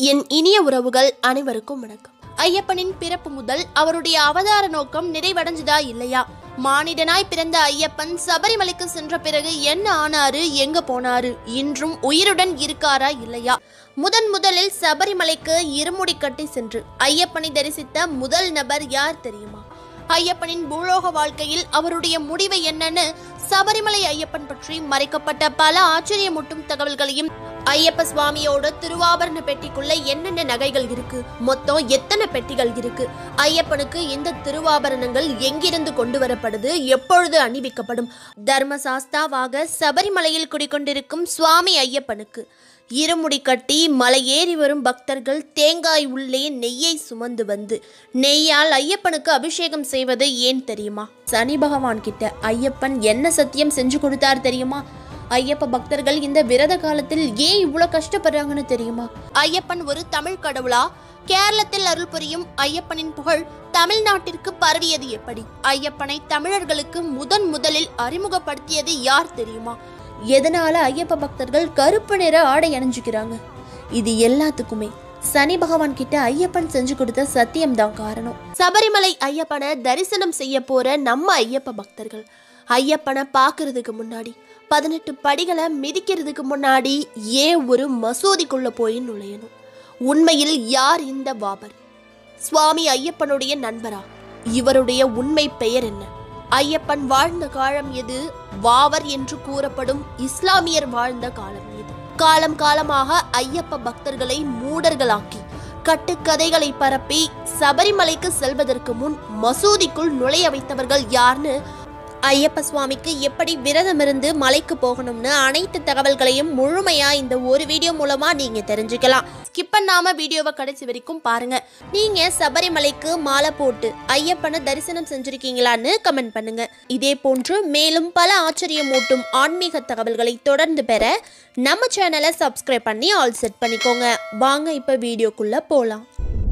என் இனிய உறவுகள் அனைவருக்கும் வணக்கம் ஐயப்பனின் பிறப்பு முதல் அவருடைய அவதார நோக்கம் நிறைவடைஞ்சதா இல்லையா மானிடனாய் பிறந்த ஐயப்பன் சபரிமலைக்கு சென்ற பிறகு என்ன ஆனாரு எங்க போனாரு இன்றும் உயிருடன் இருக்காரா இல்லையா முதன் முதலில் சபரிமலைக்கு இருமுடி கட்டி சென்று ஐயப்பனை தரிசித்த முதல் நபர் யார் தெரியுமா ஐயப்பனின் பூலோக வாழ்க்கையில் அவருடைய முடிவு என்னன்னு சபரிமலை ஐயப்பன் பற்றி மறைக்கப்பட்ட பல ஆச்சரியமூட்டும் தகவல்களையும் ஐயப்ப சுவாமியோட திருவாபரண பெட்டிக்குள்ள என்னென்ன நகைகள் இருக்கு மொத்தம் எத்தனை பெட்டிகள் இருக்கு ஐயப்பனுக்கு இந்த திருவாபரணங்கள் எங்கிருந்து கொண்டு வரப்படுது எப்பொழுது அணிவிக்கப்படும் தர்ம சாஸ்தாவாக சபரிமலையில் குடிக்கொண்டிருக்கும் சுவாமி ஐயப்பனுக்கு இருமுடி கட்டி மலையேறி வரும் பக்தர்கள் தேங்காய் உள்ளே நெய்யை சுமந்து வந்து நெய்யால் ஐயப்பனுக்கு அபிஷேகம் செய்வது ஏன் தெரியுமா சனி பகவான் கிட்ட ஐயப்பன் என்ன சத்தியம் செஞ்சு கொடுத்தார் தெரியுமா ஐயப்ப பக்தர்கள் இந்த விரத காலத்தில் ஏன் இவ்வளோ கஷ்டப்படுறாங்கன்னு தெரியுமா ஐயப்பன் ஒரு தமிழ் கடவுளா கேரளத்தில் அருள் புரியும் ஐயப்பனின் புகழ் தமிழ்நாட்டிற்கு பரவியது எப்படி ஐயப்பனை தமிழர்களுக்கு முதன் முதலில் அறிமுகப்படுத்தியது யார் தெரியுமா எதனால ஐயப்ப பக்தர்கள் கருப்பு நிற ஆடை அணிஞ்சுக்கிறாங்க இது எல்லாத்துக்குமே சனி பகவான் கிட்ட ஐயப்பன் செஞ்சு கொடுத்த சத்தியம்தான் காரணம் சபரிமலை ஐயப்பனை தரிசனம் செய்ய போற நம்ம ஐயப்ப பக்தர்கள் ஐயப்பனை பார்க்கறதுக்கு முன்னாடி பதினெட்டு படிகளை மிதிக்கிறதுக்கு முன்னாடி ஏன் ஒரு மசூதிக்குள்ள போய் நுழையணும் உண்மையில் யார் இந்த பாபர் சுவாமி ஐயப்பனுடைய நண்பரா இவருடைய உண்மை பெயர் என்ன ஐயப்பன் வாழ்ந்த காலம் எது வாவர் என்று கூறப்படும் இஸ்லாமியர் வாழ்ந்த காலம் எது காலம் காலமாக ஐயப்ப பக்தர்களை மூடர்களாக்கி கட்டுக்கதைகளை பரப்பி சபரிமலைக்கு செல்வதற்கு முன் மசூதிக்குள் நுழைய வைத்தவர்கள் யார்னு ஐயப்ப சுவாமிக்கு எப்படி விரதம் இருந்து மலைக்கு போகணும்னு அனைத்து தகவல்களையும் முழுமையா இந்த ஒரு வீடியோ மூலமா நீங்க தெரிஞ்சுக்கலாம் ஸ்கிப் பண்ணாம வீடியோவை கடைசி வரைக்கும் பாருங்க நீங்க சபரிமலைக்கு மாலை போட்டு ஐயப்பனை தரிசனம் செஞ்சிருக்கீங்களான்னு கமெண்ட் பண்ணுங்க இதே போன்று மேலும் பல ஆச்சரியமூட்டும் ஆன்மீக தகவல்களை தொடர்ந்து பெற நம்ம சேனலை சப்ஸ்கிரைப் பண்ணி ஆல் செட் பண்ணிக்கோங்க வாங்க இப்ப வீடியோக்குள்ள போலாம்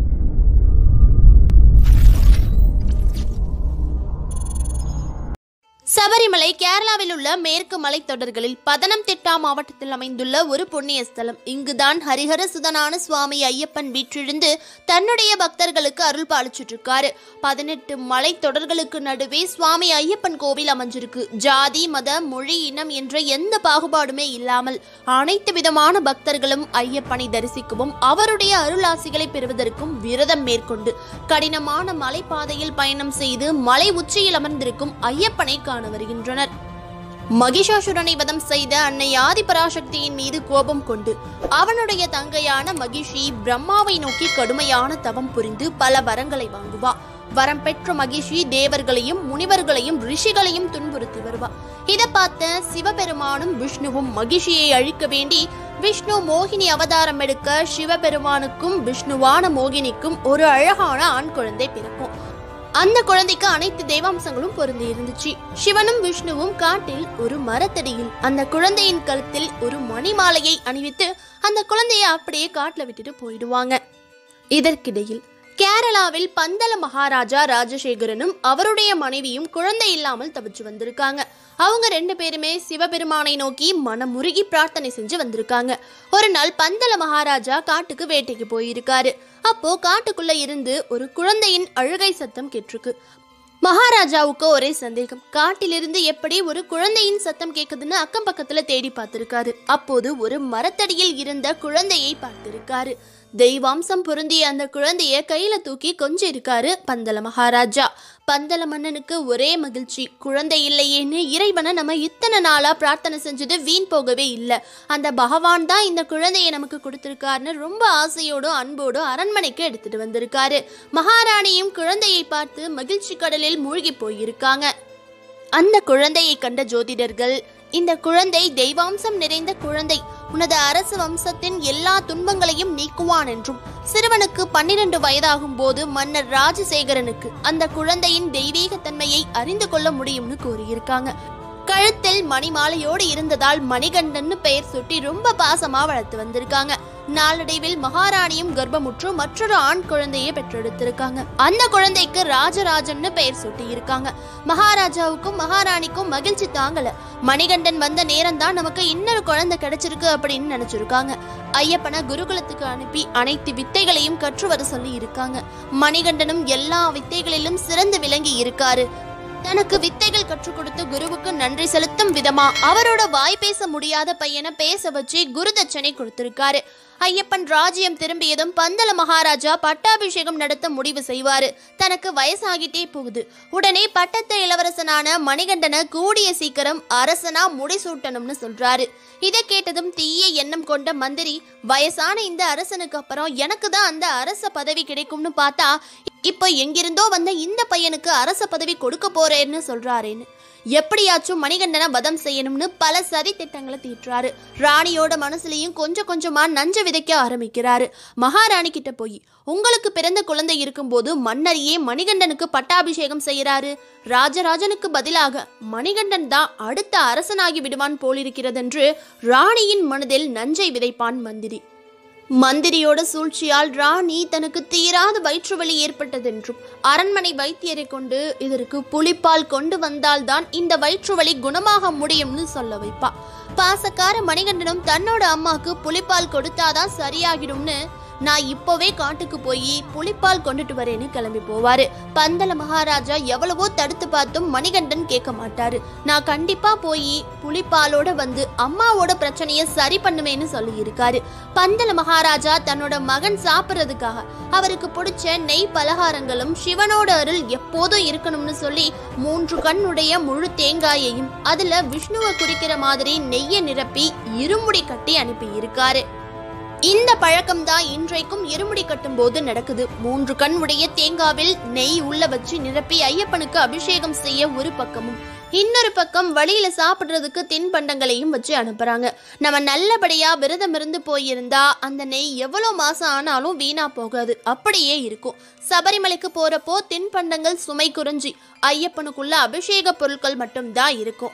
சபரிமலை கேரளாவில் உள்ள மேற்கு மலைத்தொடர்களில் பதனம்திட்டா மாவட்டத்தில் அமைந்துள்ள ஒரு புண்ணிய ஸ்தலம் இங்குதான் ஹரிஹர சுதனான சுவாமி ஐயப்பன் வீற்றிருந்து தன்னுடைய பக்தர்களுக்கு அருள் பாலிச்சிட்டு இருக்காரு பதினெட்டு மலை தொடர்களுக்கு நடுவே சுவாமி ஐயப்பன் கோவில் அமைஞ்சிருக்கு ஜாதி மத மொழி இனம் என்ற எந்த பாகுபாடுமே இல்லாமல் அனைத்து விதமான பக்தர்களும் ஐயப்பனை தரிசிக்கவும் அவருடைய அருளாசிகளை பெறுவதற்கும் விரதம் மேற்கொண்டு கடினமான மலைப்பாதையில் பயணம் செய்து மலை உச்சியில் அமர்ந்திருக்கும் ஐயப்பனை காண வருகின்றனர் மகிஷாசுரனை வதம் செய்த அன்னை ஆதிபராசக்தியின் மீது கோபம் கொண்டு அவனுடைய தங்கையான மகிஷி பிரம்மாவை நோக்கி கடுமையான தவம் புரிந்து பல வரங்களை வாங்குவா வரம் பெற்ற மகிஷி தேவர்களையும் முனிவர்களையும் ரிஷிகளையும் துன்புறுத்தி வருவா இதை பார்த்த சிவபெருமானும் விஷ்ணுவும் மகிஷியை அழிக்க வேண்டி விஷ்ணு மோகினி அவதாரம் எடுக்க சிவபெருமானுக்கும் விஷ்ணுவான மோகினிக்கும் ஒரு அழகான ஆண் குழந்தை பிறக்கும் அந்த குழந்தைக்கு அனைத்து தேவாம்சங்களும் பொருந்தி இருந்துச்சு சிவனும் விஷ்ணுவும் காட்டில் ஒரு மரத்தடியில் அந்த குழந்தையின் கழுத்தில் ஒரு மணிமாலையை அணிவித்து அந்த குழந்தையை அப்படியே காட்டுல விட்டுட்டு போயிடுவாங்க இதற்கிடையில் கேரளாவில் பந்தல மகாராஜா ராஜசேகரனும் அவருடைய மனைவியும் குழந்தை இல்லாமல் தவிச்சு வந்திருக்காங்க அவங்க ரெண்டு பேருமே சிவபெருமானை நோக்கி மனமுருகி பிரார்த்தனை செஞ்சு வந்திருக்காங்க ஒரு நாள் பந்தல மகாராஜா காட்டுக்கு வேட்டைக்கு போயிருக்காரு அப்போ காட்டுக்குள்ள இருந்து ஒரு குழந்தையின் அழுகை சத்தம் கேட்டிருக்கு மகாராஜாவுக்கு ஒரே சந்தேகம் காட்டிலிருந்து எப்படி ஒரு குழந்தையின் சத்தம் கேக்குதுன்னு அக்கம் பக்கத்துல தேடி பார்த்திருக்காரு அப்போது ஒரு மரத்தடியில் இருந்த குழந்தையை பார்த்திருக்காரு தெய்வாம்சம் பொருந்திய அந்த குழந்தைய கையில தூக்கி கொஞ்சம் இருக்காரு பந்தல மகாராஜா பந்தல மன்னனுக்கு ஒரே மகிழ்ச்சி குழந்தை இல்லையேன்னு இறைவனை நம்ம இத்தனை நாளா பிரார்த்தனை செஞ்சது வீண் போகவே இல்லை அந்த பகவான் தான் இந்த குழந்தையை நமக்கு கொடுத்திருக்காருன்னு ரொம்ப ஆசையோடும் அன்போடும் அரண்மனைக்கு எடுத்துட்டு வந்திருக்காரு மகாராணியும் குழந்தையை பார்த்து மகிழ்ச்சி கடலில் மூழ்கி போயிருக்காங்க அந்த குழந்தையை கண்ட ஜோதிடர்கள் இந்த குழந்தை தெய்வாம்சம் நிறைந்த குழந்தை உனது அரசு வம்சத்தின் எல்லா துன்பங்களையும் நீக்குவான் என்றும் சிறுவனுக்கு பன்னிரண்டு வயதாகும் போது மன்னர் ராஜசேகரனுக்கு அந்த குழந்தையின் தெய்வீக தன்மையை அறிந்து கொள்ள முடியும்னு கூறியிருக்காங்க கழுத்தில் மணிமாலையோடு இருந்ததால் மணிகண்டன்னு பெயர் சுட்டி ரொம்ப பாசமா வளர்த்து வந்திருக்காங்க நாளடைவில் மகாராணியும் கர்ப்பமுற்று மற்றொரு ஆண் குழந்தையை பெற்றெடுத்திருக்காங்க அந்த குழந்தைக்கு ராஜராஜன்னு பெயர் சூட்டி இருக்காங்க மகாராஜாவுக்கும் மகாராணிக்கும் மகிழ்ச்சி தாங்கல மணிகண்டன் வந்த நேரம் தான் நமக்கு இன்னொரு குழந்தை கிடைச்சிருக்கு அப்படின்னு நினைச்சிருக்காங்க ஐயப்பனை குருகுலத்துக்கு அனுப்பி அனைத்து வித்தைகளையும் கற்று வர சொல்லி இருக்காங்க மணிகண்டனும் எல்லா வித்தைகளிலும் சிறந்து விளங்கி இருக்காரு தனக்கு வித்தைகள் கற்றுக் கொடுத்து குருவுக்கு நன்றி செலுத்தும் விதமா அவரோட வாய் பேச முடியாத பையனை பேச வச்சு குரு தட்சணை கொடுத்திருக்காரு ஐயப்பன் ராஜ்யம் திரும்பியதும் பந்தல மகாராஜா பட்டாபிஷேகம் நடத்த முடிவு செய்வாரு தனக்கு வயசாகிட்டே போகுது உடனே பட்டத்து இளவரசனான மணிகண்டனை கூடிய சீக்கிரம் அரசனா முடிசூட்டணும்னு சொல்றாரு இதை கேட்டதும் தீய எண்ணம் கொண்ட மந்திரி வயசான இந்த அரசனுக்கு அப்புறம் எனக்கு தான் அந்த அரச பதவி கிடைக்கும்னு பார்த்தா இப்போ எங்கிருந்தோ வந்த இந்த பையனுக்கு அரச பதவி கொடுக்க போறேன்னு சொல்றாரேன்னு எப்படியாச்சும் மணிகண்டனை வதம் செய்யணும்னு பல சதி திட்டங்களை தீட்டுறாரு ராணியோட மனசுலயும் கொஞ்சம் கொஞ்சமா நஞ்ச விதைக்க ஆரம்பிக்கிறாரு மகாராணி கிட்ட போய் உங்களுக்கு பிறந்த குழந்தை இருக்கும்போது மன்னரையே மணிகண்டனுக்கு பட்டாபிஷேகம் செய்யறாரு ராஜராஜனுக்கு பதிலாக மணிகண்டன் தான் அடுத்த அரசனாகி விடுவான் போலிருக்கிறதென்று ராணியின் மனதில் நஞ்சை விதைப்பான் மந்திரி மந்திரியோட சூழ்ச்சியால் ராணி தனக்கு தீராத வயிற்று வலி ஏற்பட்டதென்றும் அரண்மனை வைத்தியரை கொண்டு இதற்கு புலிப்பால் கொண்டு வந்தால்தான் இந்த வயிற்று வலி குணமாக முடியும்னு சொல்ல வைப்பா பாசக்கார மணிகண்டனும் தன்னோட அம்மாக்கு புலிப்பால் கொடுத்தாதான் சரியாகிடும்னு நான் இப்போவே காட்டுக்கு போய் புலிப்பால் கொண்டுட்டு வரேன்னு கிளம்பி போவாரு பந்தல மகாராஜா எவ்வளவோ தடுத்து பார்த்தும் மணிகண்டன் கேட்க மாட்டாரு நான் கண்டிப்பா போய் புலிப்பாலோட வந்து அம்மாவோட பிரச்சனைய சரி பண்ணுவேன்னு சொல்லி இருக்காரு பந்தல மகாராஜா தன்னோட மகன் சாப்பிட்றதுக்காக அவருக்கு பிடிச்ச நெய் பலகாரங்களும் சிவனோட அருள் எப்போதும் இருக்கணும்னு சொல்லி மூன்று கண்ணுடைய முழு தேங்காயையும் அதுல விஷ்ணுவை குறிக்கிற மாதிரி நெய்யை நிரப்பி இருமுடி கட்டி அனுப்பி இருக்காரு இந்த பழக்கம் தான் இன்றைக்கும் இருமுடி கட்டும் போது நடக்குது மூன்று கண் உடைய தேங்காவில் நெய் உள்ள வச்சு நிரப்பி ஐயப்பனுக்கு அபிஷேகம் செய்ய ஒரு பக்கமும் இன்னொரு பக்கம் வழியில சாப்பிடுறதுக்கு தின்பண்டங்களையும் வச்சு அனுப்புறாங்க நம்ம நல்லபடியா விரதம் இருந்து போயிருந்தா அந்த நெய் எவ்வளவு மாசம் ஆனாலும் வீணா போகாது அப்படியே இருக்கும் சபரிமலைக்கு போறப்போ தின்பண்டங்கள் சுமை குறைஞ்சி ஐயப்பனுக்குள்ள அபிஷேக பொருட்கள் மட்டும்தான் இருக்கும்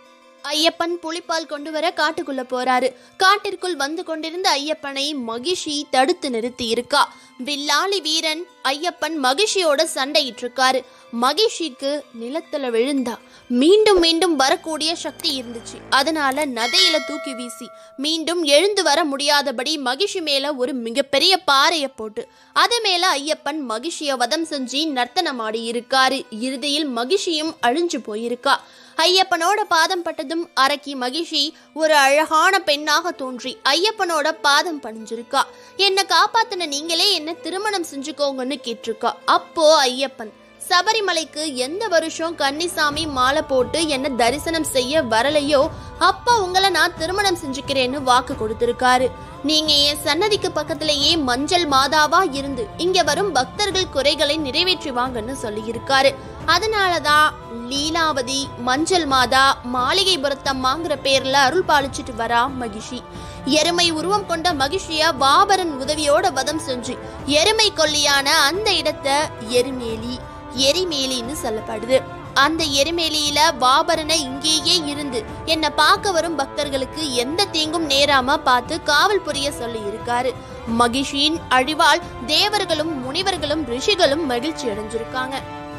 ஐயப்பன் புலிப்பால் கொண்டு வர காட்டுக்குள்ள போறாரு காட்டிற்குள் வந்து கொண்டிருந்த ஐயப்பனை மகிஷி தடுத்து நிறுத்தி இருக்கா வில்லாளி வீரன் ஐயப்பன் மகிஷியோட சண்டையிட்டு இருக்காரு மகிஷிக்கு நிலத்துல விழுந்தா மீண்டும் மீண்டும் வரக்கூடிய சக்தி இருந்துச்சு அதனால நதையில தூக்கி வீசி மீண்டும் எழுந்து வர முடியாதபடி மகிஷி மேல ஒரு மிகப்பெரிய பாறையை போட்டு அது மேல ஐயப்பன் மகிஷிய வதம் செஞ்சு நர்த்தனமாடி இருக்காரு இறுதியில் மகிஷியும் அழிஞ்சு போயிருக்கா ஐயப்பனோட பாதம் பட்டதும் அரக்கி மகிஷி ஒரு அழகான பெண்ணாக தோன்றி ஐயப்பனோட பாதம் பணிஞ்சிருக்கா என்னை காப்பாத்தின நீங்களே என்ன திருமணம் செஞ்சுக்கோங்கன்னு கேட்டிருக்கா அப்போ ஐயப்பன் சபரிமலைக்கு எந்த வருஷம் கன்னிசாமி மாலை போட்டு என்ன தரிசனம் செய்ய வரலையோ அப்ப உங்களை நான் திருமணம் செஞ்சுக்கிறேன்னு வாக்கு கொடுத்திருக்காரு நீங்க என் சன்னதிக்கு பக்கத்திலேயே மஞ்சள் மாதாவா இருந்து இங்க வரும் பக்தர்கள் குறைகளை நிறைவேற்றி வாங்கன்னு சொல்லியிருக்காரு அதனாலதான் லீலாவதி மஞ்சள் மாதா மாளிகைபுரத்தம்மாங்கிற பேர்ல அருள் பாலிச்சிட்டு வரா மகிஷி எருமை உருவம் கொண்ட மகிஷிய வாபரன் உதவியோட வதம் செஞ்சு எருமை கொல்லியான அந்த இடத்த எருமேலி எரிமேலின்னு சொல்லப்படுது அந்த எரிமேலியில வாபரனை இங்கேயே இருந்து என்னை பார்க்க வரும் பக்தர்களுக்கு எந்த தீங்கும் நேராம பார்த்து காவல் புரிய சொல்லி இருக்காரு மகிஷியின் அழிவால் தேவர்களும் முனிவர்களும் ரிஷிகளும் மகிழ்ச்சி அடைஞ்சிருக்காங்க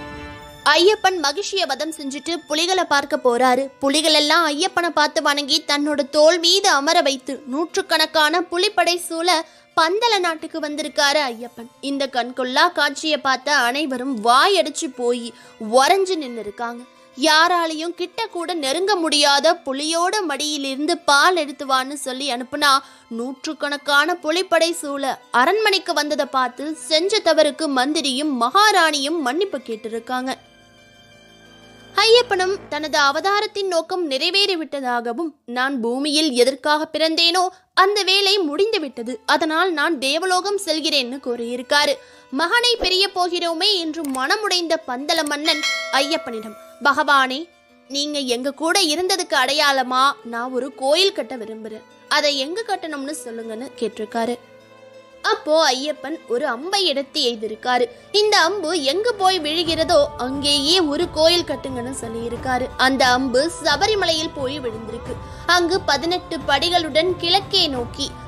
ஐயப்பன் மகிழ்ச்சிய வதம் செஞ்சுட்டு புலிகளை பார்க்க போறாரு புலிகள் எல்லாம் ஐயப்பனை பார்த்து வணங்கி தன்னோட தோல் மீது அமர வைத்து நூற்றுக்கணக்கான புலிப்படை சூழ பந்தல நாட்டுக்கு வந்திருக்காரு ஐயப்பன் இந்த கண்கொள்ளா காட்சியை பார்த்த அனைவரும் வாயடிச்சு போய் உறைஞ்சு நின்று இருக்காங்க யாராலையும் கிட்ட கூட நெருங்க முடியாத புலியோட மடியிலிருந்து பால் எடுத்துவான்னு சொல்லி அனுப்புனா நூற்றுக்கணக்கான புலிப்படை சூழ அரண்மனைக்கு வந்ததை பார்த்து செஞ்ச தவறுக்கு மந்திரியும் மகாராணியும் மன்னிப்பு கேட்டிருக்காங்க ஐயப்பனும் தனது அவதாரத்தின் நோக்கம் நிறைவேறிவிட்டதாகவும் நான் பூமியில் எதற்காக பிறந்தேனோ அந்த வேலை முடிந்துவிட்டது அதனால் நான் தேவலோகம் செல்கிறேன்னு கூறியிருக்காரு மகனை பிரிய போகிறோமே என்று மனமுடைந்த பந்தல மன்னன் ஐயப்பனிடம் பகவானே நீங்க எங்க கூட இருந்ததுக்கு அடையாளமா நான் ஒரு கோயில் கட்ட விரும்புறேன் அதை எங்க கட்டணும்னு சொல்லுங்கன்னு கேட்டிருக்காரு அப்போ ஐயப்பன் ஒரு அம்பை எடுத்து எய்திருக்காரு இந்த அம்பு எங்க போய் விழுகிறதோ அங்கேயே ஒரு கோயில் கட்டுங்கன்னு சொல்லியிருக்காரு அந்த அம்பு சபரிமலையில் போய் விழுந்திருக்கு அங்கு பதினெட்டு படிகளுடன் கிழக்கே நோக்கி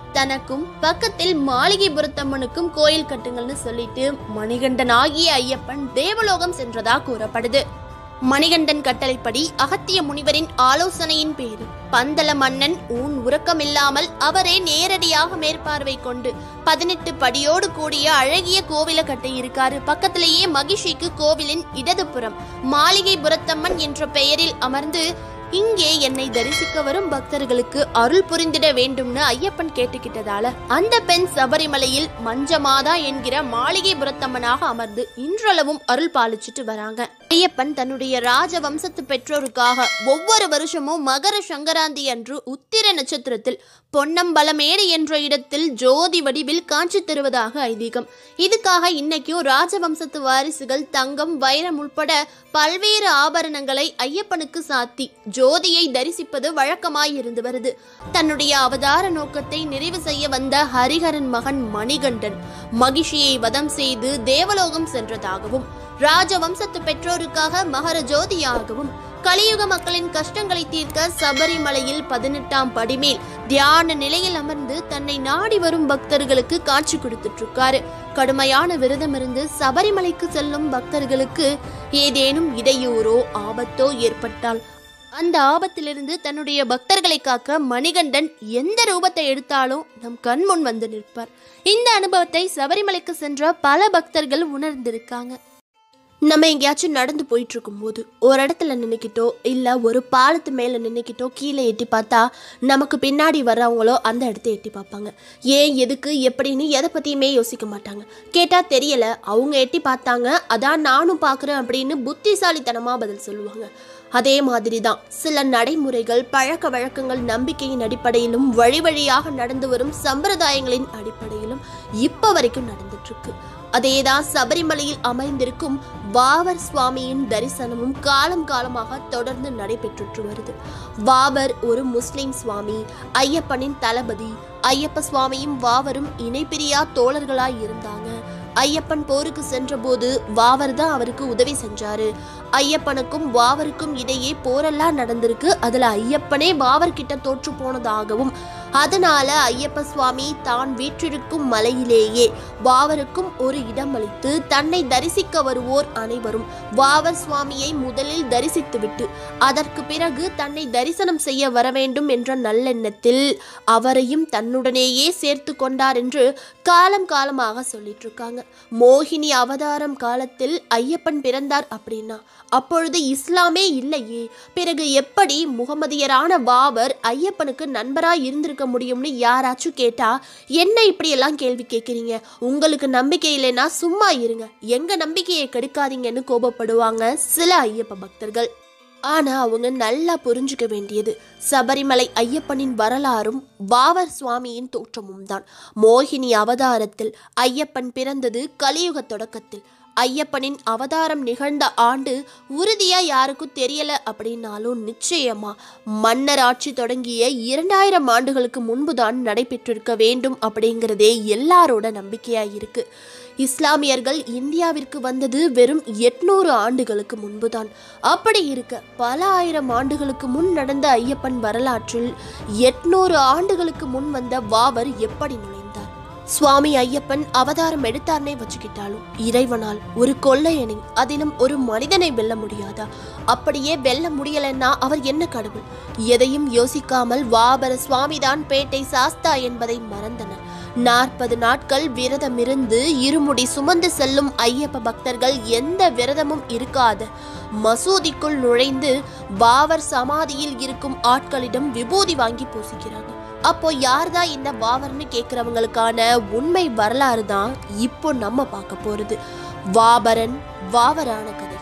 தனக்கும் பக்கத்தில் மாளிகைபுரத்தம்மனுக்கும் கோயில் கட்டுங்கள்னு சொல்லிட்டு மணிகண்டன் ஆகிய ஐயப்பன் தேவலோகம் சென்றதா கூறப்படுது மணிகண்டன் கட்டளைப்படி அகத்திய முனிவரின் ஆலோசனையின் பேரில் பந்தல மன்னன் ஊன் உறக்கமில்லாமல் அவரே நேரடியாக மேற்பார்வை கொண்டு பதினெட்டு படியோடு கூடிய அழகிய கோவில கட்டி இருக்காரு பக்கத்திலேயே மகிஷிக்கு கோவிலின் இடதுபுறம் மாளிகை புரத்தம்மன் என்ற பெயரில் அமர்ந்து இங்கே என்னை தரிசிக்க வரும் பக்தர்களுக்கு அருள் புரிந்திட வேண்டும்னு ஐயப்பன் கேட்டுக்கிட்டதால அந்த பெண் சபரிமலையில் மஞ்சமாதா என்கிற மாளிகை புரத்தம்மனாக அமர்ந்து இன்றளவும் அருள் பாலிச்சிட்டு வராங்க ஐயப்பன் தன்னுடைய ராஜ வம்சத்து பெற்றோருக்காக ஒவ்வொரு வருஷமும் மகர சங்கராந்தி அன்று உத்திர நட்சத்திரத்தில் பொன்னம்பலமேடு என்ற இடத்தில் ஜோதி வடிவில் காட்சி தருவதாக ஐதீகம் இதுக்காக இன்னைக்கும் ராஜவம்சத்து வாரிசுகள் தங்கம் வைரம் உட்பட பல்வேறு ஆபரணங்களை ஐயப்பனுக்கு சாத்தி ஜோதியை தரிசிப்பது வழக்கமாய் இருந்து வருது தன்னுடைய அவதார நோக்கத்தை நிறைவு செய்ய வந்த ஹரிஹரன் மகன் மணிகண்டன் மகிஷியை வதம் செய்து தேவலோகம் சென்றதாகவும் ராஜவம்சத்து பெற்றோருக்காக மகர ஜோதியாகவும் கலியுக மக்களின் கஷ்டங்களை தீர்க்க சபரிமலையில் பதினெட்டாம் படிமேல் தியான நிலையில் அமர்ந்து தன்னை நாடி வரும் பக்தர்களுக்கு காட்சி கொடுத்துட்டு இருக்காரு கடுமையான விரதம் இருந்து சபரிமலைக்கு செல்லும் பக்தர்களுக்கு ஏதேனும் இடையூறோ ஆபத்தோ ஏற்பட்டால் அந்த ஆபத்திலிருந்து தன்னுடைய பக்தர்களை காக்க மணிகண்டன் எந்த ரூபத்தை எடுத்தாலும் நம் கண் முன் வந்து நிற்பார் இந்த அனுபவத்தை சபரிமலைக்கு சென்ற பல பக்தர்கள் உணர்ந்திருக்காங்க நம்ம எங்கேயாச்சும் நடந்து போயிட்டு இருக்கும்போது ஒரு இடத்துல நின்றுக்கிட்டோ இல்லை ஒரு பாலத்து மேலே நின்றுக்கிட்டோ கீழே எட்டி பார்த்தா நமக்கு பின்னாடி வர்றவங்களோ அந்த இடத்த எட்டி பார்ப்பாங்க ஏன் எதுக்கு எப்படின்னு எதை பற்றியுமே யோசிக்க மாட்டாங்க கேட்டால் தெரியல அவங்க எட்டி பார்த்தாங்க அதான் நானும் பார்க்குறேன் அப்படின்னு புத்திசாலித்தனமாக பதில் சொல்லுவாங்க அதே மாதிரி தான் சில நடைமுறைகள் பழக்க வழக்கங்கள் நம்பிக்கையின் அடிப்படையிலும் வழி வழியாக நடந்து வரும் சம்பிரதாயங்களின் அடிப்படையிலும் இப்போ வரைக்கும் நடந்துட்டு இருக்கு அதேதான் சபரிமலையில் அமைந்திருக்கும் வாவர் சுவாமியின் தரிசனமும் காலம் காலமாக தொடர்ந்து நடைபெற்று வருது வாவர் ஒரு முஸ்லிம் சுவாமி ஐயப்பனின் தளபதி ஐயப்ப சுவாமியும் வாவரும் இணைப்பிரியா தோழர்களாய் இருந்தாங்க ஐயப்பன் போருக்கு சென்றபோது வாவர் தான் அவருக்கு உதவி செஞ்சாரு ஐயப்பனுக்கும் வாவருக்கும் இடையே போரெல்லாம் நடந்திருக்கு அதுல ஐயப்பனே வாவர் கிட்ட தோற்று போனதாகவும் அதனால ஐயப்ப சுவாமி தான் வீற்றிருக்கும் மலையிலேயே வாவருக்கும் ஒரு இடம் அளித்து தன்னை தரிசிக்க வருவோர் அனைவரும் வாவர் சுவாமியை முதலில் தரிசித்துவிட்டு அதற்கு பிறகு தன்னை தரிசனம் செய்ய வர வேண்டும் என்ற நல்லெண்ணத்தில் அவரையும் தன்னுடனேயே சேர்த்து கொண்டார் என்று காலம் காலமாக சொல்லிட்டு இருக்காங்க மோகினி அவதாரம் காலத்தில் ஐயப்பன் பிறந்தார் அப்படின்னா அப்பொழுது இஸ்லாமே இல்லையே பிறகு எப்படி முகமதியரான பாபர் ஐயப்பனுக்கு நண்பராய் இருந்திருக்க முடியும்னு யாராச்சும் கேட்டா என்ன இப்படியெல்லாம் கேள்வி கேட்குறீங்க உங்களுக்கு நம்பிக்கை இல்லைன்னா சும்மா இருங்க எங்க நம்பிக்கையை கெடுக்காதீங்கன்னு கோபப்படுவாங்க சில ஐயப்ப பக்தர்கள் ஆனா அவங்க நல்லா புரிஞ்சுக்க வேண்டியது சபரிமலை ஐயப்பனின் வரலாறும் பாவர் சுவாமியின் தோற்றமும் தான் மோகினி அவதாரத்தில் ஐயப்பன் பிறந்தது கலியுக தொடக்கத்தில் ஐயப்பனின் அவதாரம் நிகழ்ந்த ஆண்டு உறுதியா யாருக்கும் தெரியல அப்படின்னாலும் நிச்சயமா மன்னர் ஆட்சி தொடங்கிய இரண்டாயிரம் ஆண்டுகளுக்கு முன்புதான் நடைபெற்றிருக்க வேண்டும் அப்படிங்கிறதே எல்லாரோட நம்பிக்கையா இருக்கு இஸ்லாமியர்கள் இந்தியாவிற்கு வந்தது வெறும் எட்நூறு ஆண்டுகளுக்கு முன்புதான் அப்படி இருக்க பல ஆயிரம் ஆண்டுகளுக்கு முன் நடந்த ஐயப்பன் வரலாற்றில் எட்நூறு ஆண்டுகளுக்கு முன் வந்த வாவர் எப்படி நுழைந்தார் சுவாமி ஐயப்பன் அவதாரம் எடுத்தார்னே வச்சுக்கிட்டாலும் இறைவனால் ஒரு கொள்ளையனை அதிலும் ஒரு மனிதனை வெல்ல முடியாதா அப்படியே வெல்ல முடியலன்னா அவர் என்ன கடவுள் எதையும் யோசிக்காமல் வாபர சுவாமிதான் பேட்டை சாஸ்தா என்பதை மறந்தனர் நாற்பது நாட்கள் விரதமிருந்து இருமுடி சுமந்து செல்லும் ஐயப்ப பக்தர்கள் எந்த விரதமும் இருக்காத மசூதிக்குள் நுழைந்து பாவர் சமாதியில் இருக்கும் ஆட்களிடம் விபூதி வாங்கி பூசிக்கிறாங்க அப்போ யார்தான் இந்த வாவர்னு கேட்குறவங்களுக்கான உண்மை வரலாறு தான் இப்போ நம்ம பார்க்க போறது வாபரன் வாவரான கதை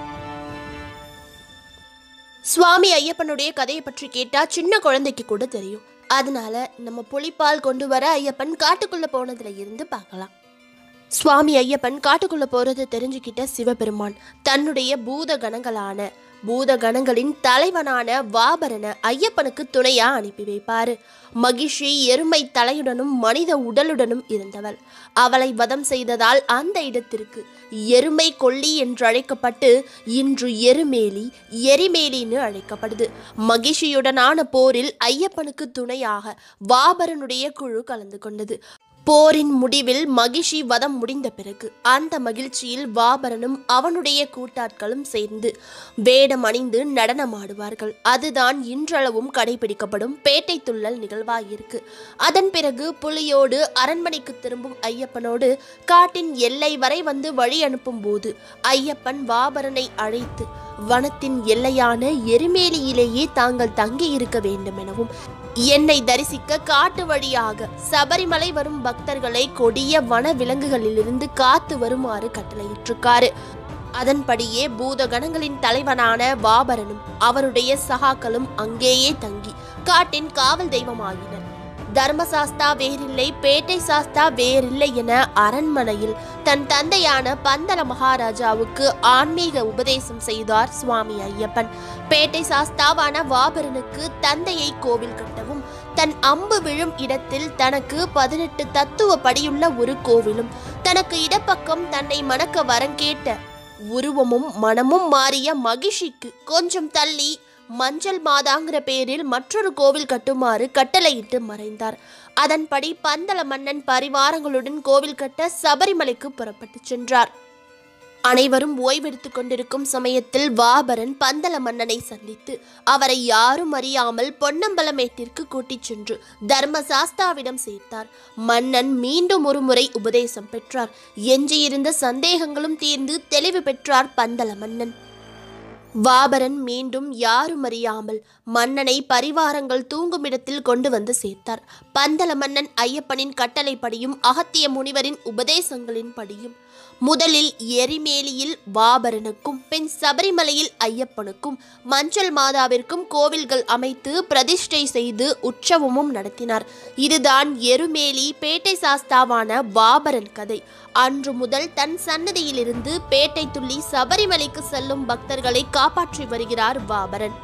சுவாமி ஐயப்பனுடைய கதையை பற்றி கேட்டா சின்ன குழந்தைக்கு கூட தெரியும் அதனால நம்ம புலிப்பால் கொண்டு வர ஐயப்பன் காட்டுக்குள்ள போனதுல இருந்து பார்க்கலாம் சுவாமி ஐயப்பன் காட்டுக்குள்ள போறது தெரிஞ்சுக்கிட்ட சிவபெருமான் தன்னுடைய பூத கணங்களான பூத கணங்களின் தலைவனான வாபரனை ஐயப்பனுக்கு துணையா அனுப்பி வைப்பாரு மகிஷி எருமை தலையுடனும் மனித உடலுடனும் இருந்தவள் அவளை வதம் செய்ததால் அந்த இடத்திற்கு எருமை கொல்லி என்று அழைக்கப்பட்டு இன்று எருமேலி எரிமேலின்னு அழைக்கப்படுது மகிஷியுடனான போரில் ஐயப்பனுக்கு துணையாக வாபரனுடைய குழு கலந்து கொண்டது போரின் முடிவில் மகிஷி வதம் முடிந்த பிறகு அந்த மகிழ்ச்சியில் வாபரனும் அவனுடைய கூட்டாட்களும் சேர்ந்து வேடம் அணிந்து நடனமாடுவார்கள் அதுதான் இன்றளவும் கடைபிடிக்கப்படும் பேட்டை துள்ளல் நிகழ்வாயிருக்கு அதன் பிறகு புலியோடு அரண்மனைக்கு திரும்பும் ஐயப்பனோடு காட்டின் எல்லை வரை வந்து வழி அனுப்பும் போது ஐயப்பன் வாபரனை அழைத்து வனத்தின் எல்லையான எருமேலியிலேயே தாங்கள் தங்கி இருக்க வேண்டும் எனவும் என்னை தரிசிக்க காட்டு வழியாக சபரிமலை வரும் பக்தர்களை கொடிய வன விலங்குகளிலிருந்து காத்து வருமாறு கட்டளையிட்டிருக்காரு அதன்படியே பூதகணங்களின் தலைவனான வாபரனும் அவருடைய சகாக்களும் அங்கேயே தங்கி காட்டின் காவல் தெய்வமாகினர் தர்மசாஸ்தா வேறில்லை பேட்டை சாஸ்தா வேறில்லை என அரண்மனையில் தன் தந்தையான பந்தல மகாராஜாவுக்கு ஆன்மீக உபதேசம் செய்தார் சுவாமி ஐயப்பன் பேட்டை சாஸ்தாவான வாபரனுக்கு தந்தையை கோவில் கட்டவும் தன் அம்பு விழும் இடத்தில் தனக்கு பதினெட்டு தத்துவ படியுள்ள ஒரு கோவிலும் தனக்கு இடப்பக்கம் தன்னை மணக்க வரங்கேட்ட உருவமும் மனமும் மாறிய மகிஷிக்கு கொஞ்சம் தள்ளி மஞ்சள் மாதாங்கிற பேரில் மற்றொரு கோவில் கட்டுமாறு கட்டளையிட்டு மறைந்தார் அதன்படி பந்தல மன்னன் பரிவாரங்களுடன் கோவில் கட்ட சபரிமலைக்கு புறப்பட்டு சென்றார் அனைவரும் ஓய்வெடுத்துக் கொண்டிருக்கும் சமயத்தில் வாபரன் பந்தல மன்னனை சந்தித்து அவரை யாரும் அறியாமல் பொன்னம்பலமேட்டிற்கு கூட்டிச் சென்று தர்மசாஸ்தாவிடம் சேர்த்தார் மன்னன் மீண்டும் ஒரு முறை உபதேசம் பெற்றார் எஞ்சியிருந்த சந்தேகங்களும் தீர்ந்து தெளிவு பெற்றார் பந்தல மன்னன் வாபரன் மீண்டும் யாரும் அறியாமல் மன்னனை பரிவாரங்கள் தூங்கும் இடத்தில் கொண்டு வந்து சேர்த்தார் பந்தல மன்னன் ஐயப்பனின் கட்டளைப்படியும் அகத்திய முனிவரின் உபதேசங்களின்படியும் முதலில் எரிமேலியில் வாபரனுக்கும் பின் சபரிமலையில் ஐயப்பனுக்கும் மஞ்சள் மாதாவிற்கும் கோவில்கள் அமைத்து பிரதிஷ்டை செய்து உற்சவமும் நடத்தினார் இதுதான் எருமேலி பேட்டை சாஸ்தாவான வாபரன் கதை அன்று முதல் தன் சன்னதியிலிருந்து பேட்டை துள்ளி சபரிமலைக்கு செல்லும் பக்தர்களை காப்பாற்றி வருகிறார் வாபரன்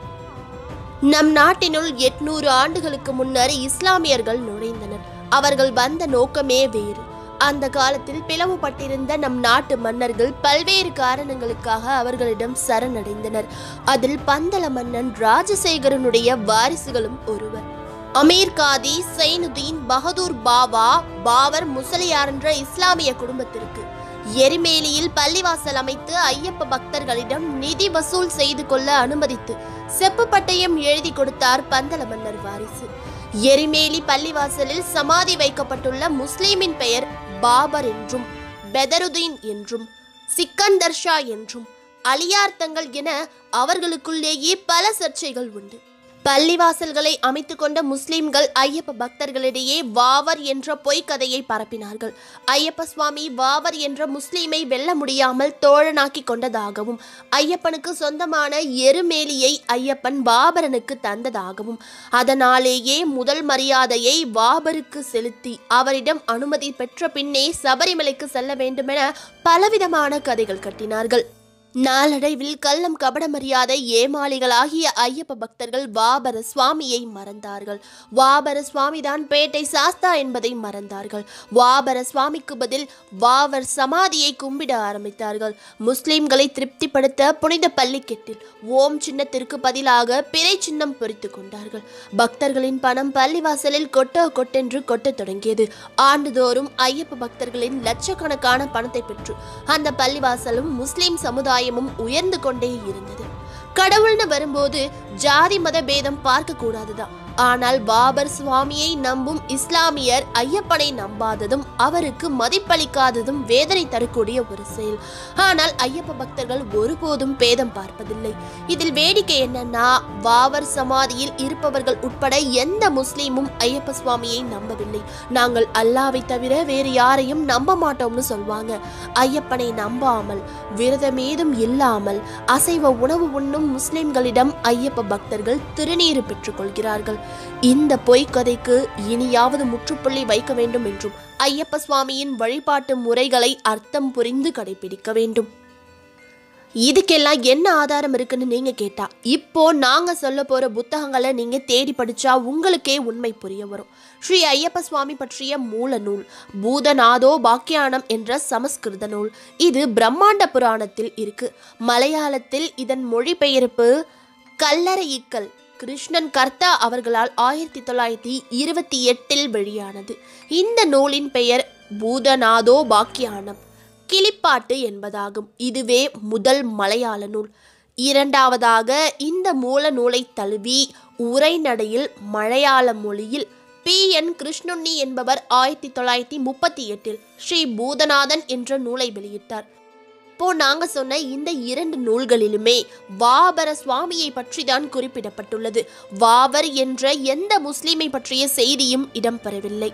நம் நாட்டினுள் எட்நூறு ஆண்டுகளுக்கு முன்னர் இஸ்லாமியர்கள் நுழைந்தனர் அவர்கள் வந்த நோக்கமே வேறு அந்த காலத்தில் பிளவுபட்டிருந்த நம் நாட்டு மன்னர்கள் பல்வேறு காரணங்களுக்காக அவர்களிடம் சரணடைந்தனர் அதில் பந்தல மன்னன் ராஜசேகரனுடைய வாரிசுகளும் ஒருவர் அமீர் காதி சைனுதீன் பகதூர் பாவா பாவர் முசலியார் என்ற இஸ்லாமிய குடும்பத்திற்கு எரிமேலியில் பள்ளிவாசல் அமைத்து ஐயப்ப பக்தர்களிடம் நிதி வசூல் செய்து கொள்ள அனுமதித்து செப்பு பட்டயம் எழுதி கொடுத்தார் பந்தல மன்னர் வாரிசு எரிமேலி பள்ளிவாசலில் சமாதி வைக்கப்பட்டுள்ள முஸ்லிமின் பெயர் பாபர் என்றும் பெதருதீன் என்றும் சிக்கந்தர் ஷா என்றும் அலியார்த்தங்கள் என அவர்களுக்குள்ளேயே பல சர்ச்சைகள் உண்டு பள்ளிவாசல்களை அமைத்து கொண்ட முஸ்லிம்கள் ஐயப்ப பக்தர்களிடையே வாவர் என்ற பொய்க் கதையை பரப்பினார்கள் ஐயப்ப சுவாமி வாவர் என்ற முஸ்லீமை வெல்ல முடியாமல் தோழனாக்கி கொண்டதாகவும் ஐயப்பனுக்கு சொந்தமான எருமேலியை ஐயப்பன் பாபரனுக்கு தந்ததாகவும் அதனாலேயே முதல் மரியாதையை வாபருக்கு செலுத்தி அவரிடம் அனுமதி பெற்ற பின்னே சபரிமலைக்கு செல்ல வேண்டுமென பலவிதமான கதைகள் கட்டினார்கள் நாளடைவில் கள்ளம் கபடமறியாத ஏமாளிகளாகிய ஐயப்ப பக்தர்கள் வாபர சுவாமியை மறந்தார்கள் வாபர சுவாமிதான் பேட்டை சாஸ்தா என்பதை மறந்தார்கள் வாபர சுவாமிக்கு பதில் வாவர் சமாதியை கும்பிட ஆரம்பித்தார்கள் முஸ்லிம்களை திருப்திப்படுத்த புனித பள்ளிக்கெட்டில் ஓம் சின்னத்திற்கு பதிலாக பிறை சின்னம் பொறித்து கொண்டார்கள் பக்தர்களின் பணம் பள்ளிவாசலில் கொட்டோ கொட்டென்று கொட்டத் தொடங்கியது ஆண்டுதோறும் ஐயப்ப பக்தர்களின் லட்சக்கணக்கான பணத்தை பெற்று அந்த பள்ளிவாசலும் முஸ்லிம் சமுதாயமும் உயர்ந்து கொண்டே இருந்தது கடவுள்னு வரும்போது ஜாதி மத பேதம் பார்க்க கூடாதுதான் ஆனால் பாபர் சுவாமியை நம்பும் இஸ்லாமியர் ஐயப்பனை நம்பாததும் அவருக்கு மதிப்பளிக்காததும் வேதனை தரக்கூடிய ஒரு செயல் ஆனால் ஐயப்ப பக்தர்கள் ஒருபோதும் பேதம் பார்ப்பதில்லை இதில் வேடிக்கை என்னன்னா பாபர் சமாதியில் இருப்பவர்கள் உட்பட எந்த முஸ்லீமும் ஐயப்ப சுவாமியை நம்பவில்லை நாங்கள் அல்லாவை தவிர வேறு யாரையும் நம்ப மாட்டோம்னு சொல்வாங்க ஐயப்பனை நம்பாமல் விரதமேதும் இல்லாமல் அசைவ உணவு உண்ணும் முஸ்லிம்களிடம் ஐயப்ப பக்தர்கள் திருநீறு பெற்றுக் கொள்கிறார்கள் இந்த பொய்க்கதைக்கு இனியாவது முற்றுப்புள்ளி வைக்க வேண்டும் என்றும் ஐயப்ப சுவாமியின் வழிபாட்டு முறைகளை அர்த்தம் புரிந்து கடைபிடிக்க வேண்டும் இதுக்கெல்லாம் என்ன ஆதாரம் இருக்குன்னு நீங்க கேட்டா இப்போ நாங்க சொல்ல போற புத்தகங்களை நீங்க தேடி படிச்சா உங்களுக்கே உண்மை புரிய வரும் ஸ்ரீ ஐயப்ப சுவாமி பற்றிய மூல நூல் பூதநாதோ பாக்கியானம் என்ற சமஸ்கிருத நூல் இது பிரம்மாண்ட புராணத்தில் இருக்கு மலையாளத்தில் இதன் மொழிபெயர்ப்பு கல்லறையிக்கல் கிருஷ்ணன் கர்த்தா அவர்களால் ஆயிரத்தி தொள்ளாயிரத்தி இருபத்தி எட்டில் வெளியானது இந்த நூலின் பெயர் பூதநாதோ பாக்கியானம் கிளிப்பாட்டு என்பதாகும் இதுவே முதல் மலையாள நூல் இரண்டாவதாக இந்த மூல நூலை தழுவி உரைநடையில் மலையாள மொழியில் பி என் கிருஷ்ணுண்ணி என்பவர் ஆயிரத்தி தொள்ளாயிரத்தி முப்பத்தி எட்டில் ஸ்ரீ பூதநாதன் என்ற நூலை வெளியிட்டார் இப்போ நாங்க சொன்ன இந்த இரண்டு நூல்களிலுமே வாபர சுவாமியை பற்றி தான் குறிப்பிடப்பட்டுள்ளது வாவர் என்ற எந்த முஸ்லிமை பற்றிய செய்தியும் இடம்பெறவில்லை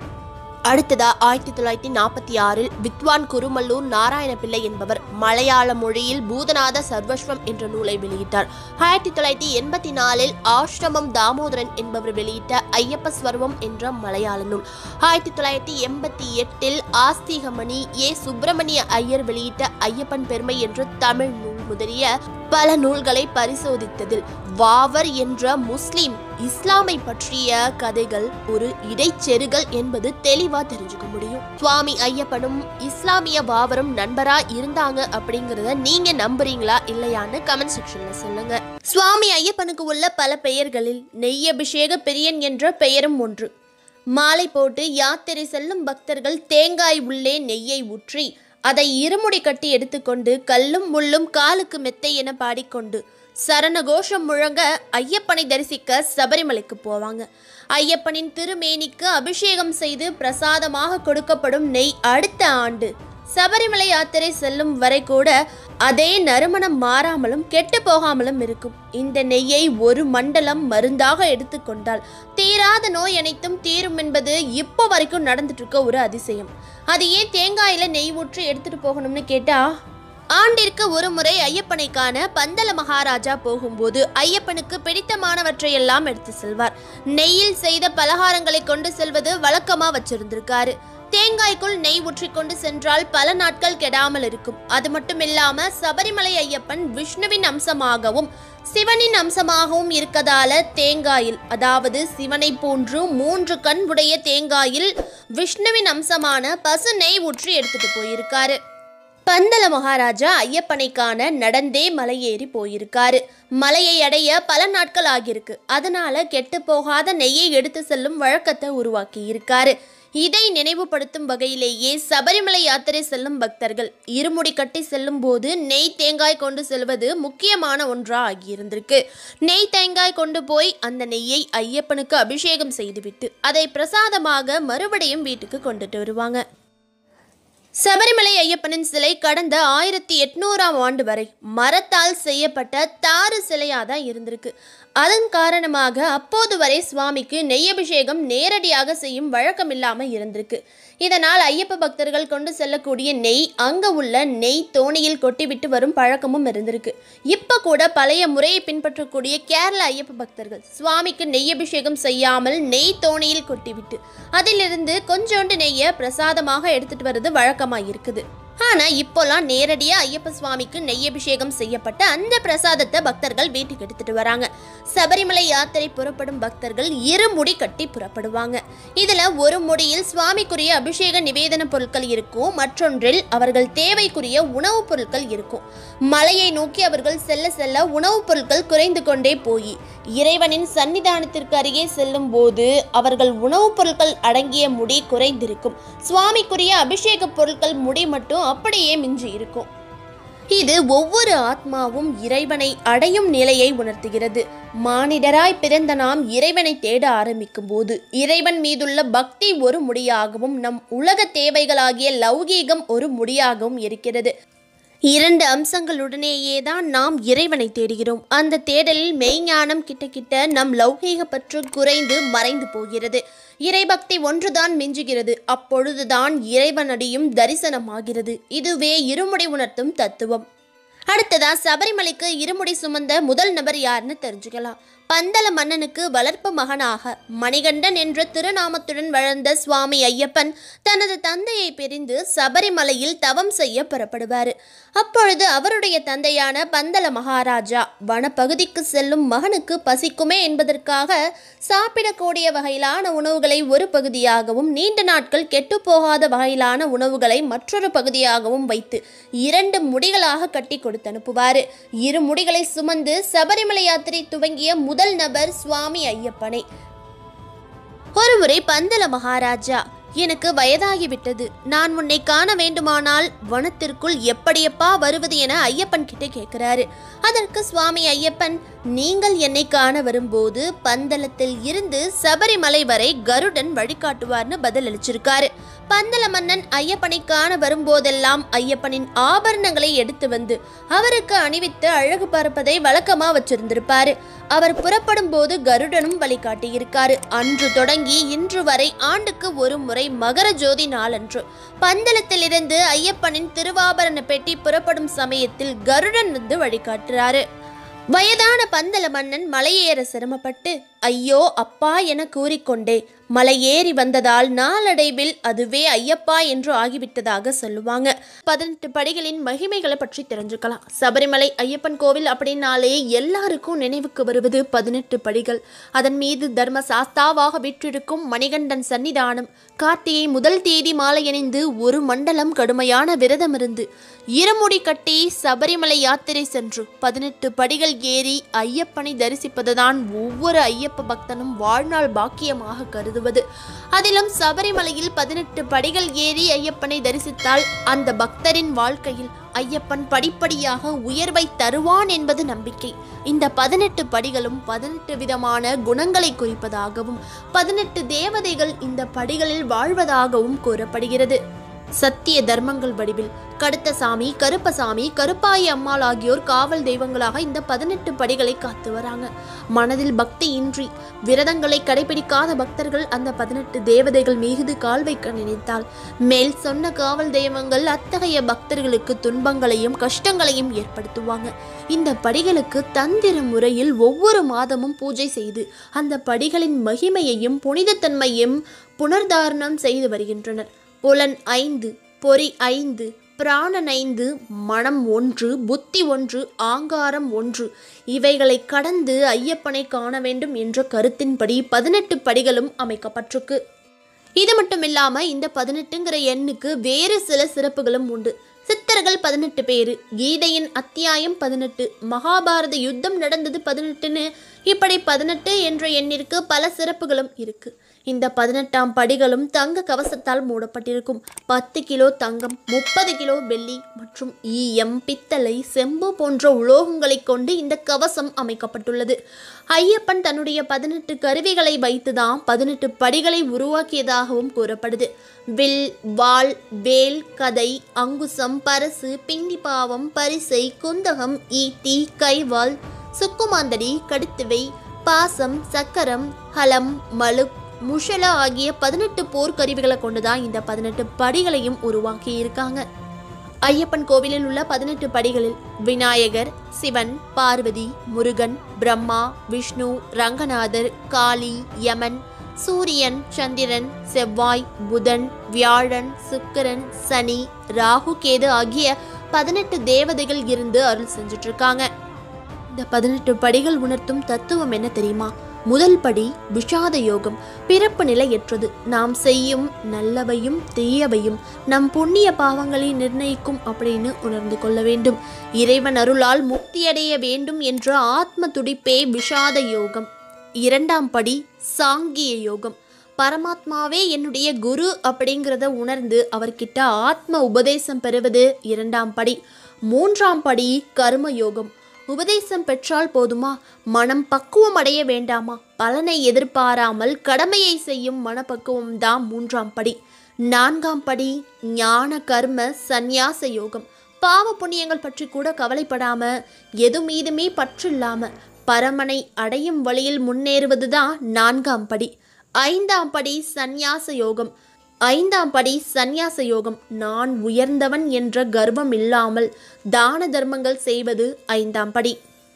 அடுத்ததா ஆயிரத்தி தொள்ளாயிரத்தி நாற்பத்தி ஆறில் வித்வான் குருமல்லூர் நாராயண பிள்ளை என்பவர் மலையாள மொழியில் பூதநாத சர்வஸ்வம் என்ற நூலை வெளியிட்டார் ஆயிரத்தி தொள்ளாயிரத்தி எண்பத்தி நாலில் ஆஷ்ரமம் தாமோதரன் என்பவர் வெளியிட்ட ஐயப்ப ஸ்வர்வம் என்ற மலையாள நூல் ஆயிரத்தி தொள்ளாயிரத்தி எண்பத்தி எட்டில் ஆஸ்திகமணி ஏ சுப்பிரமணிய ஐயர் வெளியிட்ட ஐயப்பன் பெருமை என்ற தமிழ் நூல் முதலிய பல நூல்களை பரிசோதித்ததில் வாவர் என்ற முஸ்லிம் இஸ்லாமை பற்றிய கதைகள் ஒரு இடைச்செருகல் என்பது தெளிவா தெரிஞ்சுக்க முடியும் சுவாமி ஐயப்பனும் இஸ்லாமிய வாவரும் நண்பரா இருந்தாங்க அப்படிங்கறத நீங்க நம்புறீங்களா இல்லையான்னு கமெண்ட் செக்ஷன்ல சொல்லுங்க சுவாமி ஐயப்பனுக்கு உள்ள பல பெயர்களில் நெய்யபிஷேக பிரியன் என்ற பெயரும் ஒன்று மாலை போட்டு யாத்திரை செல்லும் பக்தர்கள் தேங்காய் உள்ளே நெய்யை ஊற்றி அதை இருமுடி கட்டி எடுத்துக்கொண்டு கல்லும் முள்ளும் காலுக்கு மெத்தை என பாடிக்கொண்டு சரண கோஷம் முழங்க ஐயப்பனை தரிசிக்க சபரிமலைக்கு போவாங்க ஐயப்பனின் திருமேனிக்கு அபிஷேகம் செய்து பிரசாதமாக கொடுக்கப்படும் நெய் அடுத்த ஆண்டு சபரிமலை யாத்திரை செல்லும் வரை கூட அதே நறுமணம் மாறாமலும் கெட்டு போகாமலும் இருக்கும் இந்த நெய்யை ஒரு மண்டலம் மருந்தாக எடுத்துக்கொண்டால் தீராத நோய் அனைத்தும் தீரும் என்பது இப்போ வரைக்கும் நடந்துட்டு இருக்க ஒரு அதிசயம் அது ஏன் தேங்காயில நெய் ஊற்றி எடுத்துட்டு போகணும்னு கேட்டா ஆண்டிற்கு ஒரு முறை ஐயப்பனை காண பந்தல மகாராஜா போகும்போது ஐயப்பனுக்கு பிடித்தமானவற்றை எல்லாம் எடுத்து செல்வார் நெய்யில் செய்த பலகாரங்களை கொண்டு செல்வது வழக்கமா வச்சிருந்திருக்காரு தேங்காய்க்குள் நெய் ஊற்றி கொண்டு சென்றால் பல நாட்கள் கெடாமல் இருக்கும் அது மட்டும் இல்லாம சபரிமலை ஐயப்பன் விஷ்ணுவின் அம்சமாகவும் சிவனின் அம்சமாகவும் இருக்கதால தேங்காயில் அதாவது சிவனை போன்று மூன்று கண் உடைய தேங்காயில் விஷ்ணுவின் அம்சமான பசு நெய் ஊற்றி எடுத்துட்டு போயிருக்காரு பந்தல மகாராஜா ஐயப்பனை காண நடந்தே மலையேறி போயிருக்காரு மலையை அடைய பல நாட்கள் ஆகியிருக்கு அதனால கெட்டு போகாத நெய்யை எடுத்து செல்லும் வழக்கத்தை உருவாக்கி இருக்காரு இதை நினைவுபடுத்தும் வகையிலேயே சபரிமலை யாத்திரை செல்லும் பக்தர்கள் இருமுடி கட்டி செல்லும் போது நெய் தேங்காய் கொண்டு செல்வது முக்கியமான ஒன்றா ஆகியிருந்திருக்கு நெய் தேங்காய் கொண்டு போய் அந்த நெய்யை ஐயப்பனுக்கு அபிஷேகம் செய்துவிட்டு அதை பிரசாதமாக மறுபடியும் வீட்டுக்கு கொண்டுட்டு வருவாங்க சபரிமலை ஐயப்பனின் சிலை கடந்த ஆயிரத்தி எட்நூறாம் ஆண்டு வரை மரத்தால் செய்யப்பட்ட தாறு சிலையாக தான் இருந்திருக்கு அதன் காரணமாக அப்போது வரை சுவாமிக்கு நெய்யபிஷேகம் நேரடியாக செய்யும் வழக்கம் இல்லாமல் இருந்திருக்கு இதனால் ஐயப்ப பக்தர்கள் கொண்டு செல்லக்கூடிய நெய் அங்கே உள்ள நெய் தோணியில் கொட்டிவிட்டு வரும் பழக்கமும் இருந்திருக்கு இப்போ கூட பழைய முறையை பின்பற்றக்கூடிய கேரள ஐயப்ப பக்தர்கள் சுவாமிக்கு நெய்யபிஷேகம் செய்யாமல் நெய் தோணியில் கொட்டிவிட்டு அதிலிருந்து கொஞ்சோண்டு நெய்யை பிரசாதமாக எடுத்துட்டு வர்றது வழக்கமாக இருக்குது ஆனால் இப்போலாம் நேரடியாக ஐயப்ப சுவாமிக்கு நெய்யபிஷேகம் செய்யப்பட்ட அந்த பிரசாதத்தை பக்தர்கள் வீட்டுக்கு எடுத்துட்டு வராங்க சபரிமலை யாத்திரை புறப்படும் பக்தர்கள் இரு முடி கட்டி புறப்படுவாங்க இதில் ஒரு முடியில் சுவாமிக்குரிய அபிஷேக நிவேதன பொருட்கள் இருக்கும் மற்றொன்றில் அவர்கள் தேவைக்குரிய உணவுப் பொருட்கள் இருக்கும் மலையை நோக்கி அவர்கள் செல்ல செல்ல உணவுப் பொருட்கள் குறைந்து கொண்டே போய் இறைவனின் சன்னிதானத்திற்கு அருகே செல்லும் போது அவர்கள் உணவுப் பொருட்கள் அடங்கிய முடி குறைந்திருக்கும் சுவாமிக்குரிய அபிஷேக பொருட்கள் முடி மட்டும் அப்படியே மிஞ்சி இருக்கும் இது ஒவ்வொரு ஆத்மாவும் இறைவனை அடையும் நிலையை உணர்த்துகிறது மானிடராய் பிறந்த நாம் இறைவனை தேட ஆரம்பிக்கும் போது இறைவன் மீதுள்ள பக்தி ஒரு முடியாகவும் நம் உலக தேவைகளாகிய லௌகீகம் ஒரு முடியாகவும் இருக்கிறது இரண்டு அம்சங்களுடனேயே தான் நாம் இறைவனை தேடுகிறோம் அந்த தேடலில் மெய்ஞானம் கிட்ட கிட்ட நம் லௌகீக பற்று குறைந்து மறைந்து போகிறது இறைபக்தி ஒன்றுதான் மிஞ்சுகிறது அப்பொழுதுதான் இறைவனடியும் தரிசனமாகிறது இதுவே இருமுடி உணர்த்தும் தத்துவம் அடுத்ததா சபரிமலைக்கு இருமுடி சுமந்த முதல் நபர் யாருன்னு தெரிஞ்சுக்கலாம் பந்தல மன்னனுக்கு வளர்ப்பு மகனாக மணிகண்டன் என்ற திருநாமத்துடன் வளர்ந்த சுவாமி ஐயப்பன் தனது தந்தையை பிரிந்து சபரிமலையில் தவம் செய்ய புறப்படுவார் அப்பொழுது அவருடைய தந்தையான பந்தல மகாராஜா வனப்பகுதிக்கு செல்லும் மகனுக்கு பசிக்குமே என்பதற்காக சாப்பிடக்கூடிய வகையிலான உணவுகளை ஒரு பகுதியாகவும் நீண்ட நாட்கள் கெட்டுப்போகாத வகையிலான உணவுகளை மற்றொரு பகுதியாகவும் வைத்து இரண்டு முடிகளாக கட்டி கொடுத்து அனுப்புவார் இரு முடிகளை சுமந்து சபரிமலை யாத்திரை துவங்கிய முதல் நபர் சுவாமி ஐயப்பனை ஒருமுறை பந்தல மகாராஜா எனக்கு வயதாகிவிட்டது நான் உன்னை காண வேண்டுமானால் வனத்திற்குள் எப்படியப்பா வருவது என ஐயப்பன் கிட்ட கேட்கிறாரு அதற்கு சுவாமி ஐயப்பன் நீங்கள் என்னை காண வரும்போது பந்தலத்தில் இருந்து சபரிமலை வரை கருடன் வழிகாட்டுவார்னு பதில் அளிச்சிருக்காரு பந்தல மன்னன் ஐயப்பனை காண வரும்போதெல்லாம் ஐயப்பனின் ஆபரணங்களை எடுத்து வந்து அவருக்கு அணிவித்து அழகு பார்ப்பதை வழக்கமா வச்சிருந்திருப்பாரு அவர் புறப்படும் போது கருடனும் வழிகாட்டியிருக்காரு அன்று தொடங்கி இன்று வரை ஆண்டுக்கு ஒரு முறை மகர ஜோதி நாளன்று பந்தலத்திலிருந்து ஐயப்பனின் திருவாபரண பெட்டி புறப்படும் சமயத்தில் கருடன் வந்து வழிகாட்டுறாரு வயதான பந்தல மன்னன் மலையேற சிரமப்பட்டு ஐயோ அப்பா என கூறிக்கொண்டே மலையேறி வந்ததால் நாளடைவில் அதுவே ஐயப்பா என்று ஆகிவிட்டதாக சொல்லுவாங்க பதினெட்டு படிகளின் மகிமைகளை பற்றி தெரிஞ்சுக்கலாம் சபரிமலை ஐயப்பன் கோவில் அப்படின்னாலே எல்லாருக்கும் நினைவுக்கு வருவது பதினெட்டு படிகள் அதன் மீது தர்ம சாஸ்தாவாக விற்றிருக்கும் மணிகண்டன் சன்னிதானம் கார்த்திகை முதல் தேதி மாலை அணிந்து ஒரு மண்டலம் கடுமையான விரதம் இருந்து இருமுடி கட்டி சபரிமலை யாத்திரை சென்று பதினெட்டு படிகள் ஏறி ஐயப்பனை தரிசிப்பதுதான் ஒவ்வொரு ஐயப்ப பக்தனும் வாழ்நாள் பாக்கியமாக கருதுவது அதிலும் சபரிமலையில் பதினெட்டு படிகள் ஏறி ஐயப்பனை தரிசித்தால் அந்த பக்தரின் வாழ்க்கையில் ஐயப்பன் படிப்படியாக உயர்வை தருவான் என்பது நம்பிக்கை இந்த பதினெட்டு படிகளும் பதினெட்டு விதமான குணங்களை குறிப்பதாகவும் பதினெட்டு தேவதைகள் இந்த படிகளில் வாழ்வதாகவும் கூறப்படுகிறது சத்திய தர்மங்கள் வடிவில் கடுத்தசாமி கருப்பசாமி கருப்பாயி அம்மாள் ஆகியோர் காவல் தெய்வங்களாக இந்த பதினெட்டு படிகளை காத்து வராங்க மனதில் பக்தி இன்றி விரதங்களை கடைபிடிக்காத பக்தர்கள் அந்த பதினெட்டு தேவதைகள் மீது கால் வைக்க நினைத்தால் மேல் சொன்ன காவல் தெய்வங்கள் அத்தகைய பக்தர்களுக்கு துன்பங்களையும் கஷ்டங்களையும் ஏற்படுத்துவாங்க இந்த படிகளுக்கு தந்திர முறையில் ஒவ்வொரு மாதமும் பூஜை செய்து அந்த படிகளின் மகிமையையும் புனிதத்தன்மையும் புனர்தாரணம் செய்து வருகின்றனர் புலன் ஐந்து பொறி ஐந்து பிராணன் ஐந்து மனம் ஒன்று புத்தி ஒன்று ஆங்காரம் ஒன்று இவைகளை கடந்து ஐயப்பனை காண வேண்டும் என்ற கருத்தின்படி பதினெட்டு படிகளும் அமைக்கப்பட்டிருக்கு இது மட்டும் இல்லாம இந்த பதினெட்டுங்கிற எண்ணுக்கு வேறு சில சிறப்புகளும் உண்டு சித்தர்கள் பதினெட்டு பேரு கீதையின் அத்தியாயம் பதினெட்டு மகாபாரத யுத்தம் நடந்தது பதினெட்டுன்னு இப்படி பதினெட்டு என்ற எண்ணிற்கு பல சிறப்புகளும் இருக்கு இந்த பதினெட்டாம் படிகளும் தங்க கவசத்தால் மூடப்பட்டிருக்கும் பத்து கிலோ தங்கம் முப்பது கிலோ வெள்ளி மற்றும் ஈயம் பித்தளை செம்பு போன்ற உலோகங்களை கொண்டு இந்த கவசம் அமைக்கப்பட்டுள்ளது ஐயப்பன் தன்னுடைய பதினெட்டு கருவிகளை வைத்துதான் பதினெட்டு படிகளை உருவாக்கியதாகவும் கூறப்படுது வில் வாள் வேல் கதை அங்குசம் பரசு பிண்டிபாவம் பரிசை குந்தகம் ஈட்டி கைவாள் சுக்குமாந்தடி கடுத்துவை பாசம் சக்கரம் ஹலம் மலு முஷலா ஆகிய பதினெட்டு போர்க்கருவிகளை கொண்டுதான் இந்த பதினெட்டு படிகளையும் உருவாக்கி இருக்காங்க ஐயப்பன் கோவிலில் உள்ள பதினெட்டு படிகளில் விநாயகர் சிவன் பார்வதி முருகன் பிரம்மா விஷ்ணு ரங்கநாதர் காளி யமன் சூரியன் சந்திரன் செவ்வாய் புதன் வியாழன் சுக்கிரன் சனி ராகு கேது ஆகிய பதினெட்டு தேவதைகள் இருந்து அருள் செஞ்சுட்டு இருக்காங்க இந்த பதினெட்டு படிகள் உணர்த்தும் தத்துவம் என்ன தெரியுமா முதல் படி விஷாத யோகம் பிறப்பு நிலையற்றது நாம் செய்யும் நல்லவையும் தீயவையும் நம் புண்ணிய பாவங்களை நிர்ணயிக்கும் அப்படின்னு உணர்ந்து கொள்ள வேண்டும் இறைவன் அருளால் முக்தியடைய வேண்டும் என்ற ஆத்ம துடிப்பே விஷாத யோகம் இரண்டாம் படி சாங்கிய யோகம் பரமாத்மாவே என்னுடைய குரு அப்படிங்கிறத உணர்ந்து அவர்கிட்ட ஆத்ம உபதேசம் பெறுவது இரண்டாம் படி மூன்றாம் படி கர்ம யோகம் உபதேசம் பெற்றால் போதுமா மனம் பக்குவம் அடைய வேண்டாமா பலனை எதிர்பாராமல் கடமையை செய்யும் மனப்பக்குவம் தான் மூன்றாம் படி நான்காம் படி ஞான கர்ம சந்நியாச யோகம் பாவ புண்ணியங்கள் பற்றி கூட கவலைப்படாம எது மீதுமே பற்றில்லாம பரமனை அடையும் வழியில் முன்னேறுவதுதான் நான்காம் படி ஐந்தாம் படி சந்நியாச யோகம் ஐந்தாம் படி சந்நியாச யோகம் நான் உயர்ந்தவன் என்ற கர்வம் இல்லாமல் தான தர்மங்கள் செய்வது ஐந்தாம் படி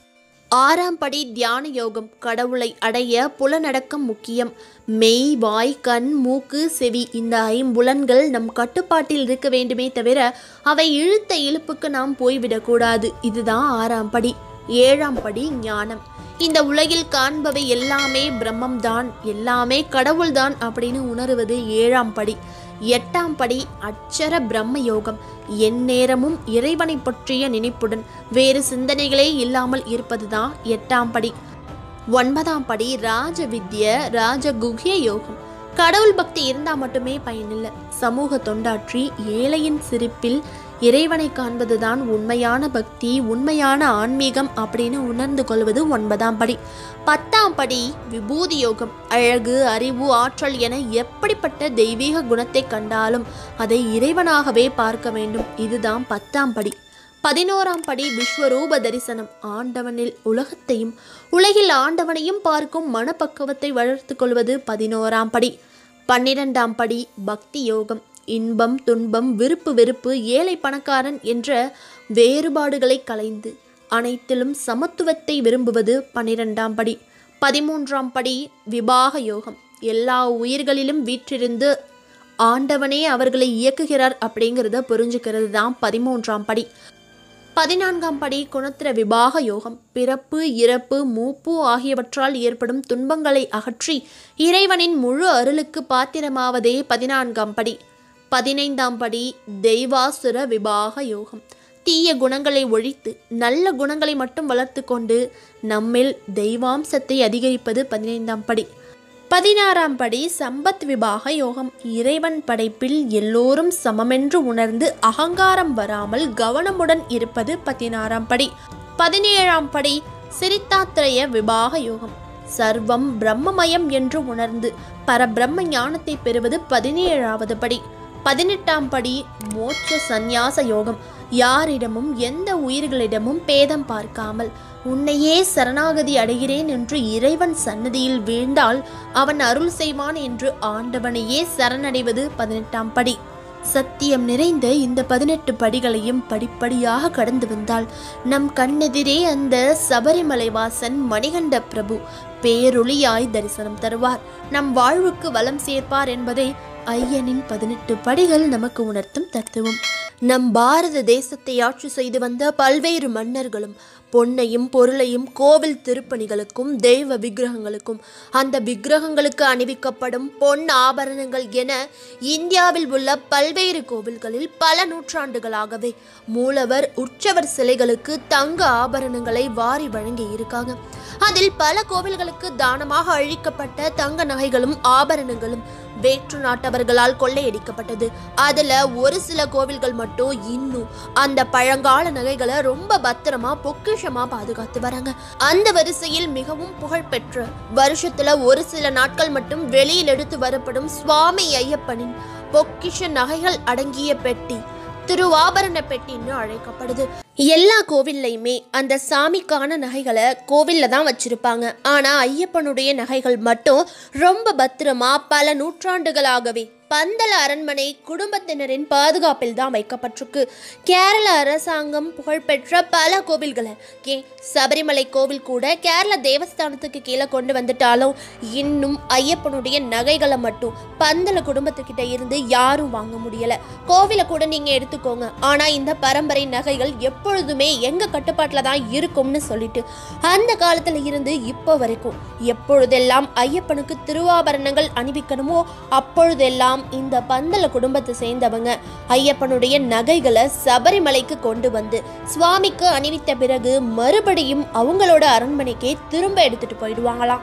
ஆறாம் படி தியான யோகம் கடவுளை அடைய புலனடக்கம் முக்கியம் மெய் வாய் கண் மூக்கு செவி இந்த ஐம்புலன்கள் நம் கட்டுப்பாட்டில் இருக்க வேண்டுமே தவிர அவை இழுத்த இழுப்புக்கு நாம் போய்விடக்கூடாது இதுதான் ஆறாம் படி ஏழாம் படி ஞானம் இந்த உலகில் காண்பவை எல்லாமே பிரம்மம்தான் எல்லாமே கடவுள்தான் அப்படின்னு உணருவது ஏழாம் படி எட்டாம் படி அட்சர பிரம்ம யோகம் எந்நேரமும் இறைவனை பற்றிய நினைப்புடன் வேறு சிந்தனைகளே இல்லாமல் இருப்பதுதான் எட்டாம் படி ஒன்பதாம் படி ராஜ வித்ய ராஜ குஹ்ய யோகம் கடவுள் பக்தி இருந்தால் மட்டுமே பயனில்லை சமூக தொண்டாற்றி ஏழையின் சிரிப்பில் இறைவனை காண்பதுதான் உண்மையான பக்தி உண்மையான ஆன்மீகம் அப்படின்னு உணர்ந்து கொள்வது ஒன்பதாம் படி பத்தாம் படி விபூதி யோகம் அழகு அறிவு ஆற்றல் என எப்படிப்பட்ட தெய்வீக குணத்தை கண்டாலும் அதை இறைவனாகவே பார்க்க வேண்டும் இதுதான் பத்தாம் படி பதினோராம் படி விஸ்வரூப தரிசனம் ஆண்டவனில் உலகத்தையும் உலகில் ஆண்டவனையும் பார்க்கும் மனப்பக்குவத்தை வளர்த்து கொள்வது பதினோராம் படி பன்னிரெண்டாம் படி பக்தி யோகம் இன்பம் துன்பம் விருப்பு வெறுப்பு ஏழை பணக்காரன் என்ற வேறுபாடுகளை களைந்து அனைத்திலும் சமத்துவத்தை விரும்புவது பன்னிரெண்டாம் படி பதிமூன்றாம் படி விபாக யோகம் எல்லா உயிர்களிலும் வீற்றிருந்து ஆண்டவனே அவர்களை இயக்குகிறார் அப்படிங்கிறத புரிஞ்சுக்கிறது தான் பதிமூன்றாம் படி பதினான்காம் படி குணத்திர விபாக யோகம் பிறப்பு இறப்பு மூப்பு ஆகியவற்றால் ஏற்படும் துன்பங்களை அகற்றி இறைவனின் முழு அருளுக்கு பாத்திரமாவதே பதினான்காம் படி பதினைந்தாம் படி தெய்வாசுர விபாக யோகம் தீய குணங்களை ஒழித்து நல்ல குணங்களை மட்டும் வளர்த்து கொண்டு நம்மில் தெய்வாம்சத்தை அதிகரிப்பது பதினைந்தாம் படி பதினாறாம் படி சம்பத் விபாக யோகம் இறைவன் படைப்பில் எல்லோரும் சமமென்று உணர்ந்து அகங்காரம் வராமல் கவனமுடன் இருப்பது பதினாறாம் படி பதினேழாம் படி சிரித்தாத்திரய விபாக யோகம் சர்வம் பிரம்மமயம் என்று உணர்ந்து பரபிரம்ம ஞானத்தை பெறுவது பதினேழாவது படி பதினெட்டாம் படி மோட்ச சந்நியாச யோகம் யாரிடமும் எந்த உயிர்களிடமும் பேதம் பார்க்காமல் உன்னையே சரணாகதி அடைகிறேன் என்று இறைவன் சன்னதியில் வீழ்ந்தால் அவன் அருள் செய்வான் என்று ஆண்டவனையே சரணடைவது பதினெட்டாம் படி சத்தியம் நிறைந்த இந்த பதினெட்டு படிகளையும் படிப்படியாக கடந்து வந்தால் நம் கண்ணெதிரே அந்த சபரிமலை வாசன் மணிகண்ட பிரபு பேரொளியாய் தரிசனம் தருவார் நம் வாழ்வுக்கு வளம் சேர்ப்பார் என்பதை ஐயனின் பதினெட்டு படிகள் நமக்கு உணர்த்தும் தத்துவம் நம் பாரத தேசத்தை ஆட்சி செய்து வந்த பல்வேறு மன்னர்களும் பொன்னையும் பொருளையும் கோவில் திருப்பணிகளுக்கும் தெய்வ விக்கிரகங்களுக்கும் அந்த விக்கிரகங்களுக்கு அணிவிக்கப்படும் பொன் ஆபரணங்கள் என இந்தியாவில் உள்ள பல்வேறு கோவில்களில் பல நூற்றாண்டுகளாகவே மூலவர் உற்சவர் சிலைகளுக்கு தங்க ஆபரணங்களை வாரி வழங்கி இருக்காங்க அதில் பல கோவில்களுக்கு தானமாக அழிக்கப்பட்ட தங்க நகைகளும் ஆபரணங்களும் வேற்று நாட்டவர்களால் கொள்ளையடிக்கப்பட்டது அதுல ஒரு சில கோவில்கள் மட்டும் இன்னும் அந்த பழங்கால நகைகளை ரொம்ப பத்திரமா பொக்கிஷமா பாதுகாத்து வராங்க அந்த வரிசையில் மிகவும் புகழ்பெற்ற வருஷத்துல ஒரு சில நாட்கள் மட்டும் வெளியில் எடுத்து வரப்படும் சுவாமி ஐயப்பனின் பொக்கிஷ நகைகள் அடங்கிய பெட்டி திருவாபரண பெட்டின்னு அழைக்கப்படுது எல்லா கோவில்லையுமே அந்த சாமிக்கான நகைகளை கோவில்ல தான் வச்சிருப்பாங்க ஆனா ஐயப்பனுடைய நகைகள் மட்டும் ரொம்ப பத்திரமா பல நூற்றாண்டுகளாகவே பந்தல அரண்மனை குடும்பத்தினரின் பாதுகாப்பில் தான் வைக்கப்பட்டிருக்கு கேரள அரசாங்கம் புகழ்பெற்ற பல கோவில்களை ஏன் சபரிமலை கோவில் கூட கேரள தேவஸ்தானத்துக்கு கீழே கொண்டு வந்துட்டாலும் இன்னும் ஐயப்பனுடைய நகைகளை மட்டும் பந்தல குடும்பத்துக்கிட்ட இருந்து யாரும் வாங்க முடியல கோவிலை கூட நீங்க எடுத்துக்கோங்க ஆனா இந்த பரம்பரை நகைகள் எப்பொழுதுமே எங்க கட்டுப்பாட்டில் தான் இருக்கும்னு சொல்லிட்டு அந்த காலத்துல இருந்து இப்போ வரைக்கும் எப்பொழுதெல்லாம் ஐயப்பனுக்கு திருவாபரணங்கள் அணிவிக்கணுமோ அப்பொழுதெல்லாம் இந்த பந்தல குடும்பத்தை சேர்ந்தவங்க ஐயப்பனுடைய நகைகளை சபரிமலைக்கு கொண்டு வந்து சுவாமிக்கு அணிவித்த பிறகு மறுபடியும் அவங்களோட அரண்மனைக்கே திரும்ப எடுத்துட்டு போயிடுவாங்களாம்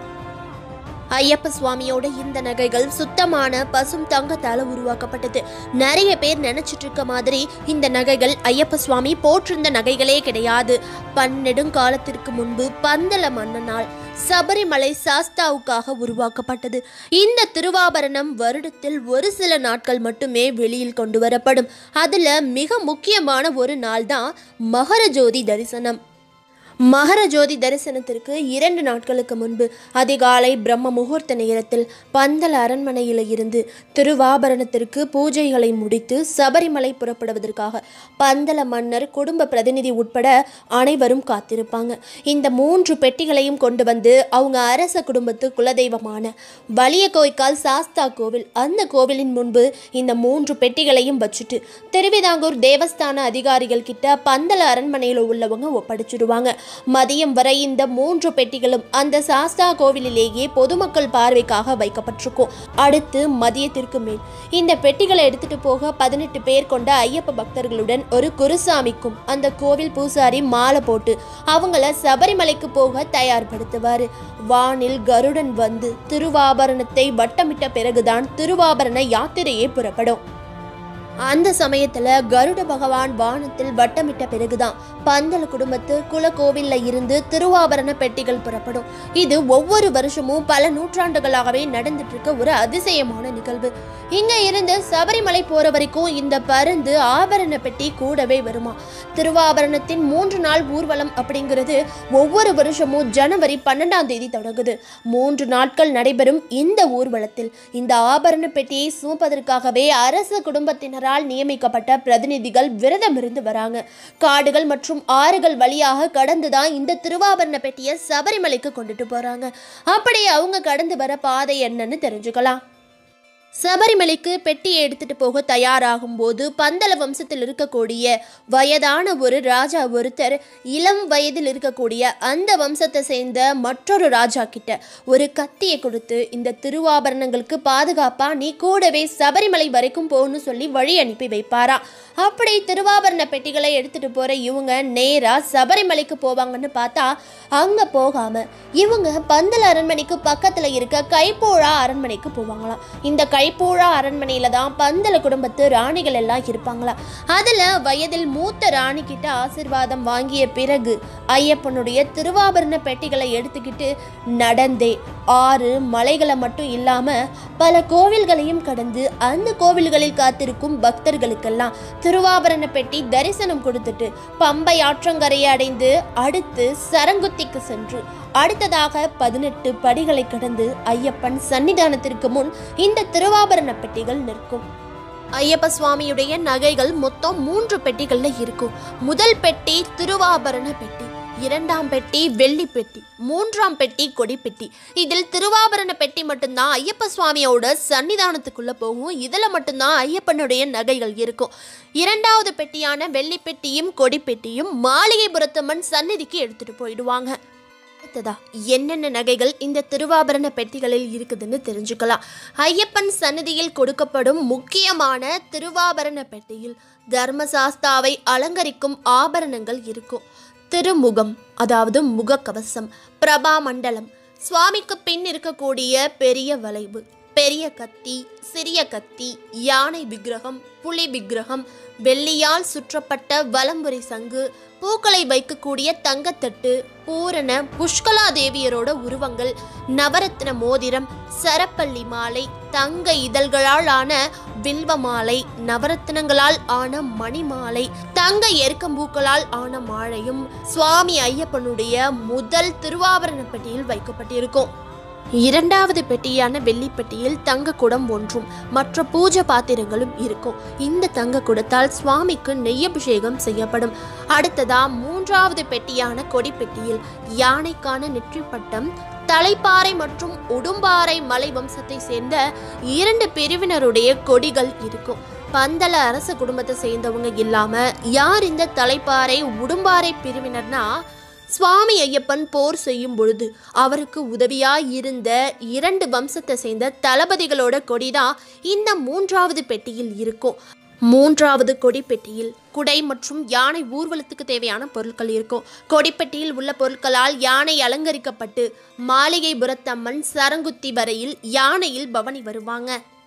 ஐயப்ப சுவாமியோட இந்த நகைகள் சுத்தமான பசும் தங்கத்தால உருவாக்கப்பட்டது நிறைய பேர் நினைச்சிட்டு இருக்க மாதிரி இந்த நகைகள் ஐயப்ப சுவாமி போற்றிருந்த நகைகளே கிடையாது பன்னெடுங்காலத்திற்கு முன்பு பந்தல மன்னனால் சபரிமலை சாஸ்தாவுக்காக உருவாக்கப்பட்டது இந்த திருவாபரணம் வருடத்தில் ஒரு சில நாட்கள் மட்டுமே வெளியில் கொண்டு வரப்படும் அதுல மிக முக்கியமான ஒரு நாள் தான் மகர ஜோதி தரிசனம் மகர ஜோதி தரிசனத்திற்கு இரண்டு நாட்களுக்கு முன்பு அதிகாலை பிரம்ம முகூர்த்த நேரத்தில் பந்தல அரண்மனையில் இருந்து திருவாபரணத்திற்கு பூஜைகளை முடித்து சபரிமலை புறப்படுவதற்காக பந்தல மன்னர் குடும்ப பிரதிநிதி உட்பட அனைவரும் காத்திருப்பாங்க இந்த மூன்று பெட்டிகளையும் கொண்டு வந்து அவங்க அரச குடும்பத்து குலதெய்வமான வலிய கோய்க்கால் சாஸ்தா கோவில் அந்த கோவிலின் முன்பு இந்த மூன்று பெட்டிகளையும் வச்சுட்டு திருவிதாங்கூர் தேவஸ்தான அதிகாரிகள் கிட்ட பந்தல அரண்மனையில் உள்ளவங்க ஒப்படைச்சிடுவாங்க மதியம் வரை இந்த மூன்று பெட்டிகளும் அந்த சாஸ்தா கோவிலிலேயே பொதுமக்கள் பார்வைக்காக வைக்கப்பட்டிருக்கும் அடுத்து மதியத்திற்கு மேல் இந்த பெட்டிகளை எடுத்துட்டு போக பதினெட்டு பேர் கொண்ட ஐயப்ப பக்தர்களுடன் ஒரு குருசாமிக்கும் அந்த கோவில் பூசாரி மாலை போட்டு அவங்கள சபரிமலைக்கு போக தயார்படுத்துவார் வானில் கருடன் வந்து திருவாபரணத்தை வட்டமிட்ட பிறகுதான் திருவாபரண யாத்திரையே புறப்படும் அந்த சமயத்துல கருட பகவான் வானத்தில் வட்டமிட்ட பிறகுதான் பந்தல குடும்பத்து குலக்கோவில்ல இருந்து திருவாபரண பெட்டிகள் புறப்படும் இது ஒவ்வொரு வருஷமும் பல நூற்றாண்டுகளாகவே நடந்துட்டு இருக்க ஒரு அதிசயமான நிகழ்வு இங்க இருந்து சபரிமலை போற வரைக்கும் இந்த பருந்து ஆபரண பெட்டி கூடவே வருமா திருவாபரணத்தின் மூன்று நாள் ஊர்வலம் அப்படிங்கிறது ஒவ்வொரு வருஷமும் ஜனவரி பன்னெண்டாம் தேதி தொடங்குது மூன்று நாட்கள் நடைபெறும் இந்த ஊர்வலத்தில் இந்த ஆபரண பெட்டியை சுமப்பதற்காகவே அரச குடும்பத்தினரால் நியமிக்கப்பட்ட பிரதிநிதிகள் விரதம் இருந்து வராங்க காடுகள் மற்றும் ஆறுகள் வழியாக கடந்துதான் இந்த திருவாபரண பெட்டியை சபரிமலைக்கு கொண்டுட்டு போறாங்க அப்படி அவங்க கடந்து வர பாதை என்னன்னு தெரிஞ்சுக்கலாம் சபரிமலைக்கு பெட்டியை எடுத்துட்டு போக தயாராகும் போது பந்தல வம்சத்தில் இருக்கக்கூடிய வயதான ஒரு ராஜா ஒருத்தர் இளம் வயதில் இருக்கக்கூடிய அந்த வம்சத்தை சேர்ந்த மற்றொரு ராஜா கிட்ட ஒரு கத்தியை கொடுத்து இந்த திருவாபரணங்களுக்கு பாதுகாப்பா நீ கூடவே சபரிமலை வரைக்கும் போகணும்னு சொல்லி வழி அனுப்பி வைப்பாரா அப்படி திருவாபரண பெட்டிகளை எடுத்துட்டு போற இவங்க நேரா சபரிமலைக்கு போவாங்கன்னு பார்த்தா அங்க போகாம இவங்க பந்தல அரண்மனைக்கு பக்கத்துல இருக்க கைப்போழா அரண்மனைக்கு போவாங்களாம் இந்த கைப்போழா அரண்மனையில தான் பந்தல குடும்பத்து ராணிகள் எல்லாம் இருப்பாங்களாம் அதுல வயதில் மூத்த ராணி கிட்ட ஆசிர்வாதம் வாங்கிய பிறகு ஐயப்பனுடைய திருவாபரண பெட்டிகளை எடுத்துக்கிட்டு நடந்தே ஆறு மலைகளை மட்டும் இல்லாம பல கோவில்களையும் கடந்து அந்த கோவில்களில் காத்திருக்கும் பக்தர்களுக்கெல்லாம் திருவாபரண பெட்டி தரிசனம் கொடுத்துட்டு பம்பை ஆற்றங்கரையை அடைந்து அடுத்து சரங்குத்திக்கு சென்று அடுத்ததாக பதினெட்டு படிகளை கடந்து ஐயப்பன் சன்னிதானத்திற்கு முன் இந்த திருவாபரண பெட்டிகள் நிற்கும் ஐயப்ப சுவாமியுடைய நகைகள் மொத்தம் மூன்று பெட்டிகள்ல இருக்கும் முதல் பெட்டி திருவாபரண பெட்டி இரண்டாம் பெட்டி வெள்ளி பெட்டி மூன்றாம் பெட்டி கொடி பெட்டி இதில் திருவாபரண பெட்டி மட்டும்தான் ஐயப்ப சுவாமியோட சன்னிதானத்துக்குள்ள போகும் இதில் மட்டும்தான் ஐயப்பனுடைய நகைகள் இருக்கும் இரண்டாவது பெட்டியான வெள்ளி பெட்டியும் கொடி பெட்டியும் மாளிகைபுரத்தம்மன் சந்நிதிக்கு எடுத்துட்டு போயிடுவாங்க அடுத்ததா என்னென்ன நகைகள் இந்த திருவாபரண பெட்டிகளில் இருக்குதுன்னு தெரிஞ்சுக்கலாம் ஐயப்பன் சன்னதியில் கொடுக்கப்படும் முக்கியமான திருவாபரண பெட்டியில் தர்மசாஸ்தாவை அலங்கரிக்கும் ஆபரணங்கள் இருக்கும் திருமுகம் அதாவது முகக்கவசம் பிரபா மண்டலம் சுவாமிக்கு பின் இருக்கக்கூடிய பெரிய வளைவு பெரிய கத்தி சிறிய கத்தி யானை விக்கிரகம் புலி விக்கிரகம் வெள்ளியால் சுற்றப்பட்ட வலம்புரி சங்கு பூக்களை வைக்கக்கூடிய தங்கத்தட்டு பூரண புஷ்கலா தேவியரோட உருவங்கள் நவரத்ன மோதிரம் சரப்பள்ளி மாலை தங்க இதழ்களால் ஆன வில்வ மாலை நவரத்னங்களால் ஆன மணி மாலை தங்க எருக்கம்பூக்களால் ஆன மாலையும் சுவாமி ஐயப்பனுடைய முதல் திருவாபரண பெட்டியில் வைக்கப்பட்டிருக்கும் இரண்டாவது பெட்டியான வெள்ளி பெட்டியில் தங்க குடம் ஒன்றும் மற்ற பூஜை பாத்திரங்களும் இருக்கும் இந்த தங்க குடத்தால் சுவாமிக்கு நெய்யபிஷேகம் செய்யப்படும் அடுத்ததா மூன்றாவது பெட்டியான கொடி பெட்டியில் யானைக்கான நெற்றிப்பட்டம் தலைப்பாறை மற்றும் உடும்பாறை மலை வம்சத்தை சேர்ந்த இரண்டு பிரிவினருடைய கொடிகள் இருக்கும் பந்தல அரச குடும்பத்தை சேர்ந்தவங்க இல்லாம யார் இந்த தலைப்பாறை உடும்பாறை பிரிவினர்னா சுவாமி ஐயப்பன் போர் செய்யும் பொழுது அவருக்கு உதவியாய் இருந்த இரண்டு வம்சத்தை சேர்ந்த தளபதிகளோட கொடிதான் இந்த மூன்றாவது பெட்டியில் இருக்கும் மூன்றாவது கொடி பெட்டியில் குடை மற்றும் யானை ஊர்வலத்துக்கு தேவையான பொருட்கள் இருக்கும் கொடிப்பெட்டியில் உள்ள பொருட்களால் யானை அலங்கரிக்கப்பட்டு மாளிகைபுரத்தம்மன் சரங்குத்தி வரையில் யானையில் பவனி வருவாங்க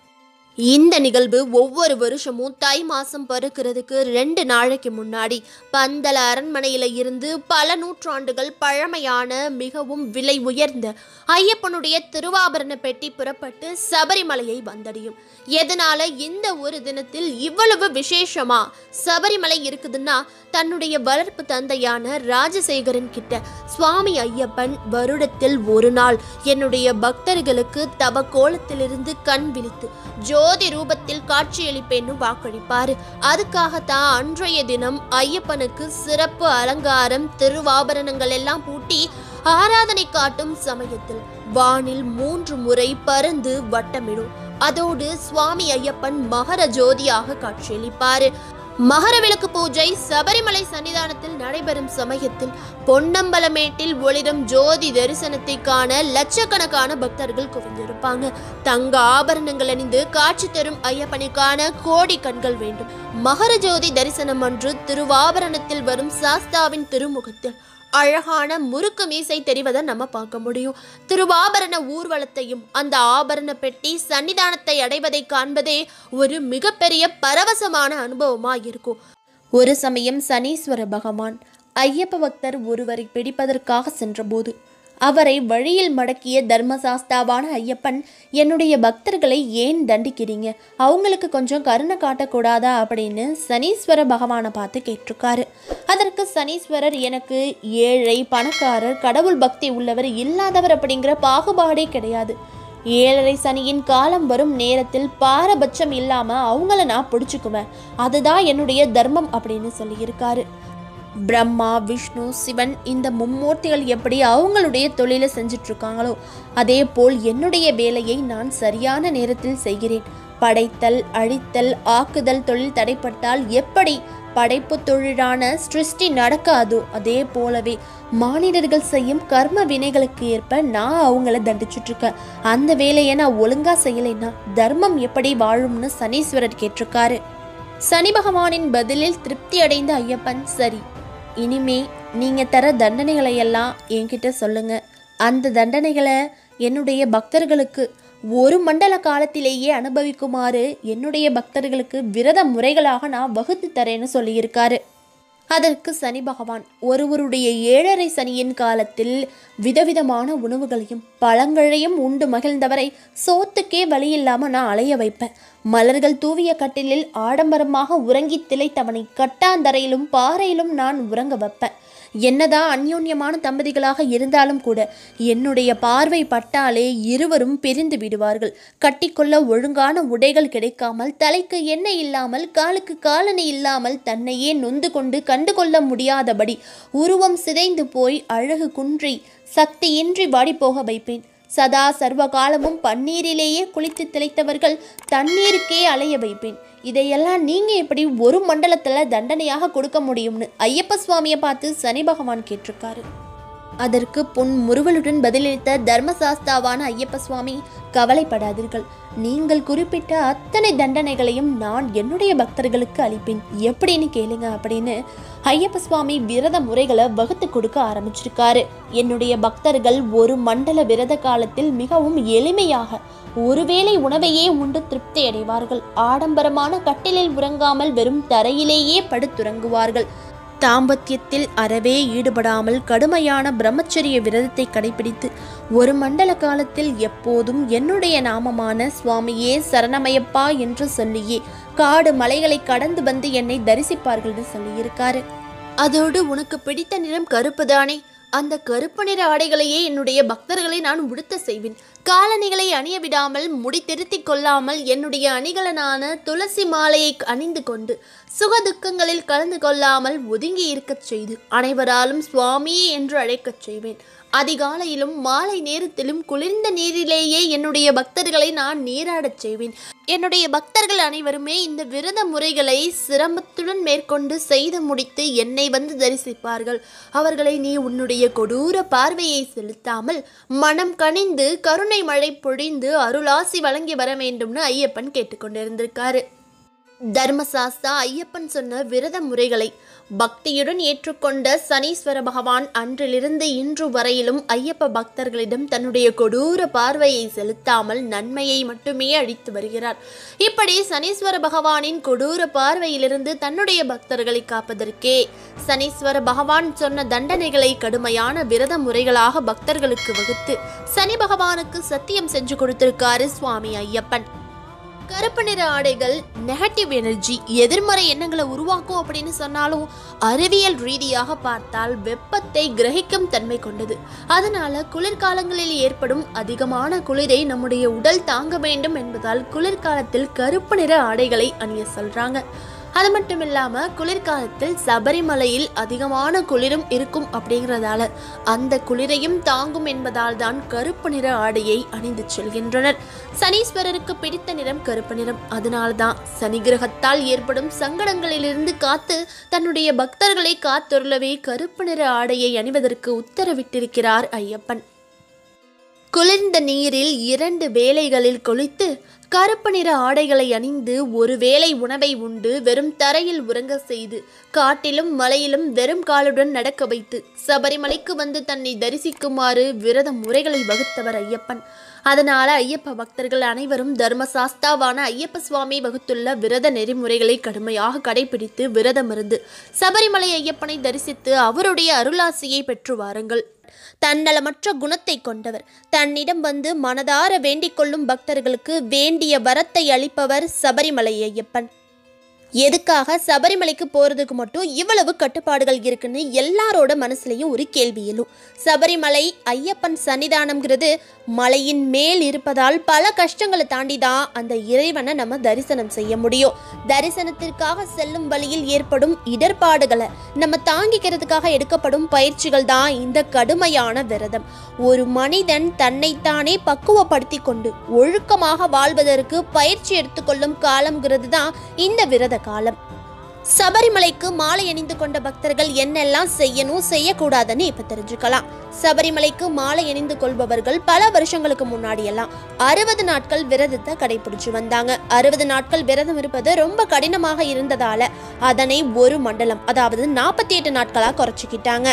இந்த நிகழ்வு ஒவ்வொரு வருஷமும் தை மாசம் பிறக்கிறதுக்கு ரெண்டு நாளைக்கு முன்னாடி பந்தல அரண்மனையில இருந்து பல நூற்றாண்டுகள் பழமையான மிகவும் விலை உயர்ந்த ஐயப்பனுடைய திருவாபரண பெட்டி புறப்பட்டு சபரிமலையை வந்தடையும் எதனால இந்த ஒரு தினத்தில் இவ்வளவு விசேஷமா சபரிமலை இருக்குதுன்னா தன்னுடைய வளர்ப்பு தந்தையான ராஜசேகரன் கிட்ட சுவாமி ஐயப்பன் வருடத்தில் ஒரு நாள் என்னுடைய பக்தர்களுக்கு தவ கோலத்திலிருந்து கண் விழித்து ஜோதி ரூபத்தில் காட்சியளிப்பேன்னு வாக்களிப்பாரு அதுக்காகத்தான் அன்றைய தினம் ஐயப்பனுக்கு சிறப்பு அலங்காரம் திருவாபரணங்கள் எல்லாம் பூட்டி ஆராதனை காட்டும் சமயத்தில் வானில் மூன்று முறை பறந்து வட்டமிடும் அதோடு சுவாமி ஐயப்பன் மகர ஜோதியாக காட்சியளிப்பாரு மகர விளக்கு பூஜை சபரிமலை சன்னிதானத்தில் நடைபெறும் சமயத்தில் பொன்னம்பலமேட்டில் ஒளிரும் ஜோதி தரிசனத்தை காண லட்சக்கணக்கான பக்தர்கள் குவிந்திருப்பாங்க தங்க ஆபரணங்கள் அணிந்து காட்சி தரும் ஐயப்பனுக்கான கோடி கண்கள் வேண்டும் மகர ஜோதி தரிசனம் அன்று திருவாபரணத்தில் வரும் சாஸ்தாவின் திருமுகத்தில் அழகான முறுக்கு மீசை தெரிவதை நம்ம பார்க்க முடியும் திருவாபரண ஊர்வலத்தையும் அந்த ஆபரண பெட்டி சன்னிதானத்தை அடைவதை காண்பதே ஒரு மிகப்பெரிய பரவசமான அனுபவமா இருக்கும் ஒரு சமயம் சனீஸ்வர பகவான் ஐயப்ப பக்தர் ஒருவரை பிடிப்பதற்காக சென்றபோது அவரை வழியில் மடக்கிய தர்மசாஸ்தாவான ஐயப்பன் என்னுடைய பக்தர்களை ஏன் தண்டிக்கிறீங்க அவங்களுக்கு கொஞ்சம் கருணை காட்டக்கூடாதா அப்படின்னு சனீஸ்வர பகவானை பார்த்து கேட்டிருக்காரு அதற்கு சனீஸ்வரர் எனக்கு ஏழை பணக்காரர் கடவுள் பக்தி உள்ளவர் இல்லாதவர் அப்படிங்கிற பாகுபாடே கிடையாது ஏழரை சனியின் காலம் வரும் நேரத்தில் பாரபட்சம் இல்லாம அவங்கள நான் பிடிச்சுக்குவேன் அதுதான் என்னுடைய தர்மம் அப்படின்னு சொல்லியிருக்காரு பிரம்மா விஷ்ணு சிவன் இந்த மும்மூர்த்திகள் எப்படி அவங்களுடைய தொழிலை செஞ்சுட்டு இருக்காங்களோ அதே போல் என்னுடைய வேலையை நான் சரியான நேரத்தில் செய்கிறேன் படைத்தல் அழித்தல் ஆக்குதல் தொழில் தடைப்பட்டால் எப்படி படைப்பு தொழிலான சிருஷ்டி நடக்காதோ அதே போலவே மானிடர்கள் செய்யும் கர்ம வினைகளுக்கு ஏற்ப நான் அவங்கள தண்டிச்சுட்டு இருக்கேன் அந்த வேலையை நான் ஒழுங்கா செய்யலைன்னா தர்மம் எப்படி வாழும்னு சனீஸ்வரர் கேட்டிருக்காரு சனி பகவானின் பதிலில் திருப்தி அடைந்த ஐயப்பன் சரி இனிமே நீங்க தர தண்டனைகளை எல்லாம் என்கிட்ட சொல்லுங்க அந்த தண்டனைகளை என்னுடைய பக்தர்களுக்கு ஒரு மண்டல காலத்திலேயே அனுபவிக்குமாறு என்னுடைய பக்தர்களுக்கு விரத முறைகளாக நான் வகுத்து தரேன்னு சொல்லியிருக்காரு அதற்கு சனி பகவான் ஒருவருடைய ஏழரை சனியின் காலத்தில் விதவிதமான உணவுகளையும் பழங்களையும் உண்டு மகிழ்ந்தவரை சோத்துக்கே வழி இல்லாம நான் அலைய வைப்பேன் மலர்கள் தூவிய கட்டிலில் ஆடம்பரமாக உறங்கி திளைத்தவனை கட்டாந்தரையிலும் பாறையிலும் நான் உறங்க வைப்பேன் என்னதான் அந்யோன்யமான தம்பதிகளாக இருந்தாலும் கூட என்னுடைய பார்வை பட்டாலே இருவரும் பிரிந்து விடுவார்கள் கட்டிக்கொள்ள ஒழுங்கான உடைகள் கிடைக்காமல் தலைக்கு எண்ணெய் இல்லாமல் காலுக்கு காலணி இல்லாமல் தன்னையே நொந்து கொண்டு கண்டுகொள்ள முடியாதபடி உருவம் சிதைந்து போய் அழகு குன்றி சக்தியின்றி வாடிப்போக வைப்பேன் சதா சர்வ காலமும் பன்னீரிலேயே குளித்து திளைத்தவர்கள் தண்ணீருக்கே அலைய வைப்பேன் இதையெல்லாம் நீங்க எப்படி ஒரு மண்டலத்துல தண்டனையாக கொடுக்க முடியும்னு ஐயப்ப சுவாமியை பார்த்து சனி பகவான் கேட்டிருக்காரு அதற்கு பொன் முறுவலுடன் பதிலளித்த தர்மசாஸ்தாவான ஐயப்ப சுவாமி கவலைப்படாதீர்கள் நீங்கள் குறிப்பிட்ட அத்தனை தண்டனைகளையும் நான் என்னுடைய பக்தர்களுக்கு அளிப்பேன் எப்படின்னு கேளுங்க அப்படின்னு ஐயப்ப சுவாமி விரத முறைகளை வகுத்து கொடுக்க ஆரம்பிச்சிருக்காரு என்னுடைய பக்தர்கள் ஒரு மண்டல விரத காலத்தில் மிகவும் எளிமையாக ஒருவேளை உணவையே உண்டு திருப்தி அடைவார்கள் ஆடம்பரமான கட்டிலில் உறங்காமல் வெறும் தரையிலேயே படுத்துறங்குவார்கள் தாம்பத்தியத்தில் அறவே ஈடுபடாமல் கடுமையான பிரம்மச்சரிய விரதத்தை கடைபிடித்து ஒரு மண்டல காலத்தில் எப்போதும் என்னுடைய நாமமான சுவாமியே சரணமயப்பா என்று சொல்லியே காடு மலைகளை கடந்து வந்து என்னை தரிசிப்பார்கள்னு சொல்லியிருக்காரு அதோடு உனக்கு பிடித்த நிறம் கருப்பு தானே அந்த கருப்பு நிற ஆடைகளையே என்னுடைய பக்தர்களை நான் உடுத்த செய்வேன் காலணிகளை அணிய விடாமல் முடி திருத்திக் கொள்ளாமல் என்னுடைய அணிகலனான துளசி மாலையை அணிந்து கொண்டு சுக துக்கங்களில் கலந்து கொள்ளாமல் ஒதுங்கி இருக்கச் செய்து அனைவராலும் சுவாமியே என்று அழைக்கச் செய்வேன் அதிகாலையிலும் மாலை நேரத்திலும் குளிர்ந்த நீரிலேயே என்னுடைய பக்தர்களை நான் நீராடச் செய்வேன் என்னுடைய பக்தர்கள் அனைவருமே இந்த விரத முறைகளை சிரமத்துடன் மேற்கொண்டு செய்து முடித்து என்னை வந்து தரிசிப்பார்கள் அவர்களை நீ உன்னுடைய கொடூர பார்வையை செலுத்தாமல் மனம் கனிந்து கருணை மழை பொழிந்து அருளாசி வழங்கி வர வேண்டும்னு ஐயப்பன் கேட்டுக்கொண்டிருந்திருக்காரு தர்மசாஸ்தா ஐயப்பன் சொன்ன விரத முறைகளை பக்தியுடன் ஏற்றுக்கொண்ட சனீஸ்வர பகவான் அன்றிலிருந்து இன்று வரையிலும் ஐயப்ப பக்தர்களிடம் தன்னுடைய கொடூர பார்வையை செலுத்தாமல் நன்மையை மட்டுமே அளித்து வருகிறார் இப்படி சனீஸ்வர பகவானின் கொடூர பார்வையிலிருந்து தன்னுடைய பக்தர்களை காப்பதற்கே சனீஸ்வர பகவான் சொன்ன தண்டனைகளை கடுமையான விரத முறைகளாக பக்தர்களுக்கு வகுத்து சனி பகவானுக்கு சத்தியம் செஞ்சு கொடுத்திருக்காரு சுவாமி ஐயப்பன் கருப்பு நிற ஆடைகள் நெகட்டிவ் எனர்ஜி எதிர்மறை எண்ணங்களை உருவாக்கும் அப்படின்னு சொன்னாலும் அறிவியல் ரீதியாக பார்த்தால் வெப்பத்தை கிரகிக்கும் தன்மை கொண்டது அதனால குளிர்காலங்களில் ஏற்படும் அதிகமான குளிரை நம்முடைய உடல் தாங்க வேண்டும் என்பதால் குளிர்காலத்தில் கருப்பு நிற ஆடைகளை அணிய சொல்றாங்க அது மட்டும் இல்லாம குளிர்காலத்தில் சபரிமலையில் அதிகமான குளிரும் இருக்கும் அப்படிங்கிறதால அந்த குளிரையும் தாங்கும் என்பதால் தான் கருப்பு நிற ஆடையை அணிந்து செல்கின்றனர் சனீஸ்வரருக்கு பிடித்த நிறம் கருப்பு நிறம் அதனால்தான் சனி கிரகத்தால் ஏற்படும் சங்கடங்களிலிருந்து காத்து தன்னுடைய பக்தர்களை காத்தொருளவே கருப்பு நிற ஆடையை அணிவதற்கு உத்தரவிட்டிருக்கிறார் ஐயப்பன் குளிர்ந்த நீரில் இரண்டு வேளைகளில் குளித்து கருப்பு நிற ஆடைகளை அணிந்து ஒரு வேளை உணவை உண்டு வெறும் தரையில் உறங்க செய்து காட்டிலும் மலையிலும் வெறும் காலுடன் நடக்க வைத்து சபரிமலைக்கு வந்து தன்னை தரிசிக்குமாறு விரத முறைகளை வகுத்தவர் ஐயப்பன் அதனால ஐயப்ப பக்தர்கள் அனைவரும் தர்மசாஸ்தாவான ஐயப்ப சுவாமி வகுத்துள்ள விரத நெறிமுறைகளை கடுமையாக கடைபிடித்து விரதமிருந்து சபரிமலை ஐயப்பனை தரிசித்து அவருடைய அருளாசியை பெற்று வாருங்கள் தன்னலமற்ற குணத்தை கொண்டவர் தன்னிடம் வந்து மனதார வேண்டிக் கொள்ளும் பக்தர்களுக்கு வேண்டிய வரத்தை அளிப்பவர் சபரிமலை ஐயப்பன் எதுக்காக சபரிமலைக்கு போறதுக்கு மட்டும் இவ்வளவு கட்டுப்பாடுகள் இருக்குன்னு எல்லாரோட மனசுலயும் ஒரு கேள்வி எழும் சபரிமலை ஐயப்பன் சன்னிதானம்ங்கிறது மலையின் மேல் இருப்பதால் பல கஷ்டங்களை தாண்டி தான் அந்த இறைவனை நம்ம தரிசனம் செய்ய முடியும் தரிசனத்திற்காக செல்லும் வழியில் ஏற்படும் இடர்பாடுகளை நம்ம தாங்கிக்கிறதுக்காக எடுக்கப்படும் பயிற்சிகள் தான் இந்த கடுமையான விரதம் ஒரு மனிதன் தன்னைத்தானே பக்குவப்படுத்தி கொண்டு ஒழுக்கமாக வாழ்வதற்கு பயிற்சி எடுத்துக்கொள்ளும் காலம்ங்கிறது தான் இந்த விரத காலம் சபரிமலைக்கு மாலை அணிந்து கொண்ட பக்தர்கள் என்னெல்லாம் செய்யணும் செய்யக்கூடாதுன்னு இப்ப தெரிஞ்சுக்கலாம் சபரிமலைக்கு மாலை அணிந்து கொள்பவர்கள் பல வருஷங்களுக்கு முன்னாடி எல்லாம் அறுபது நாட்கள் விரதத்தை கடைபிடிச்சு வந்தாங்க அறுபது நாட்கள் விரதம் இருப்பது ரொம்ப கடினமாக இருந்ததால அதனை ஒரு மண்டலம் அதாவது நாற்பத்தி எட்டு நாட்களா குறைச்சிக்கிட்டாங்க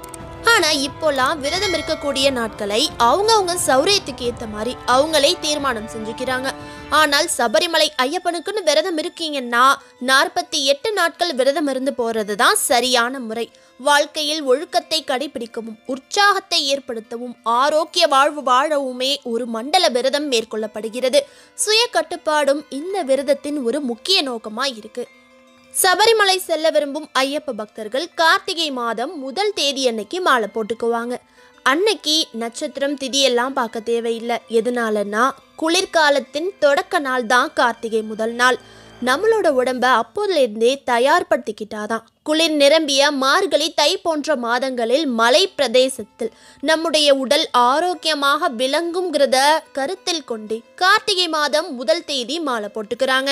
ஆனா இப்போலாம் விரதம் இருக்கக்கூடிய நாட்களை அவங்கவங்க சௌரியத்துக்கு ஏத்த மாதிரி அவங்களே தீர்மானம் செஞ்சுக்கிறாங்க ஆனால் சபரிமலை ஐயப்பனுக்குன்னு விரதம் இருக்கீங்கன்னா நாற்பத்தி எட்டு நாட்கள் விரதம் இருந்து போறது தான் சரியான முறை வாழ்க்கையில் ஒழுக்கத்தை கடைபிடிக்கவும் உற்சாகத்தை ஏற்படுத்தவும் ஆரோக்கிய வாழ்வு வாழவுமே ஒரு மண்டல விரதம் மேற்கொள்ளப்படுகிறது சுய கட்டுப்பாடும் இந்த விரதத்தின் ஒரு முக்கிய நோக்கமா இருக்கு சபரிமலை செல்ல விரும்பும் ஐயப்ப பக்தர்கள் கார்த்திகை மாதம் முதல் தேதி அன்னைக்கு மாலை போட்டுக்குவாங்க அன்னைக்கு நட்சத்திரம் திதி எல்லாம் பார்க்க தேவையில்லை எதனாலன்னா குளிர்காலத்தின் தொடக்க நாள் தான் கார்த்திகை முதல் நாள் நம்மளோட உடம்ப அப்போதிலிருந்தே தயார்படுத்திக்கிட்டாதான் குளிர் நிரம்பிய மார்கழி தை போன்ற மாதங்களில் மலை பிரதேசத்தில் நம்முடைய உடல் ஆரோக்கியமாக விளங்குங்கிறத கருத்தில் கொண்டு கார்த்திகை மாதம் முதல் தேதி மாலை போட்டுக்கிறாங்க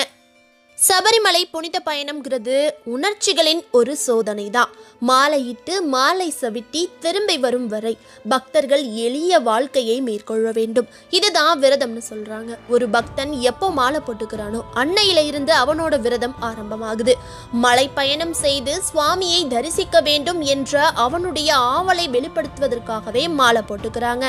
சபரிமலை புனித பயணம்ங்கிறது உணர்ச்சிகளின் ஒரு சோதனை தான் மாலையிட்டு மாலை சவிட்டி திரும்பி வரும் வரை பக்தர்கள் எளிய வாழ்க்கையை மேற்கொள்ள வேண்டும் இதுதான் விரதம்னு சொல்றாங்க ஒரு பக்தன் எப்போ மாலை போட்டுக்கிறானோ அன்னையில இருந்து அவனோட விரதம் ஆரம்பமாகுது மலை பயணம் செய்து சுவாமியை தரிசிக்க வேண்டும் என்ற அவனுடைய ஆவலை வெளிப்படுத்துவதற்காகவே மாலை போட்டுக்கிறாங்க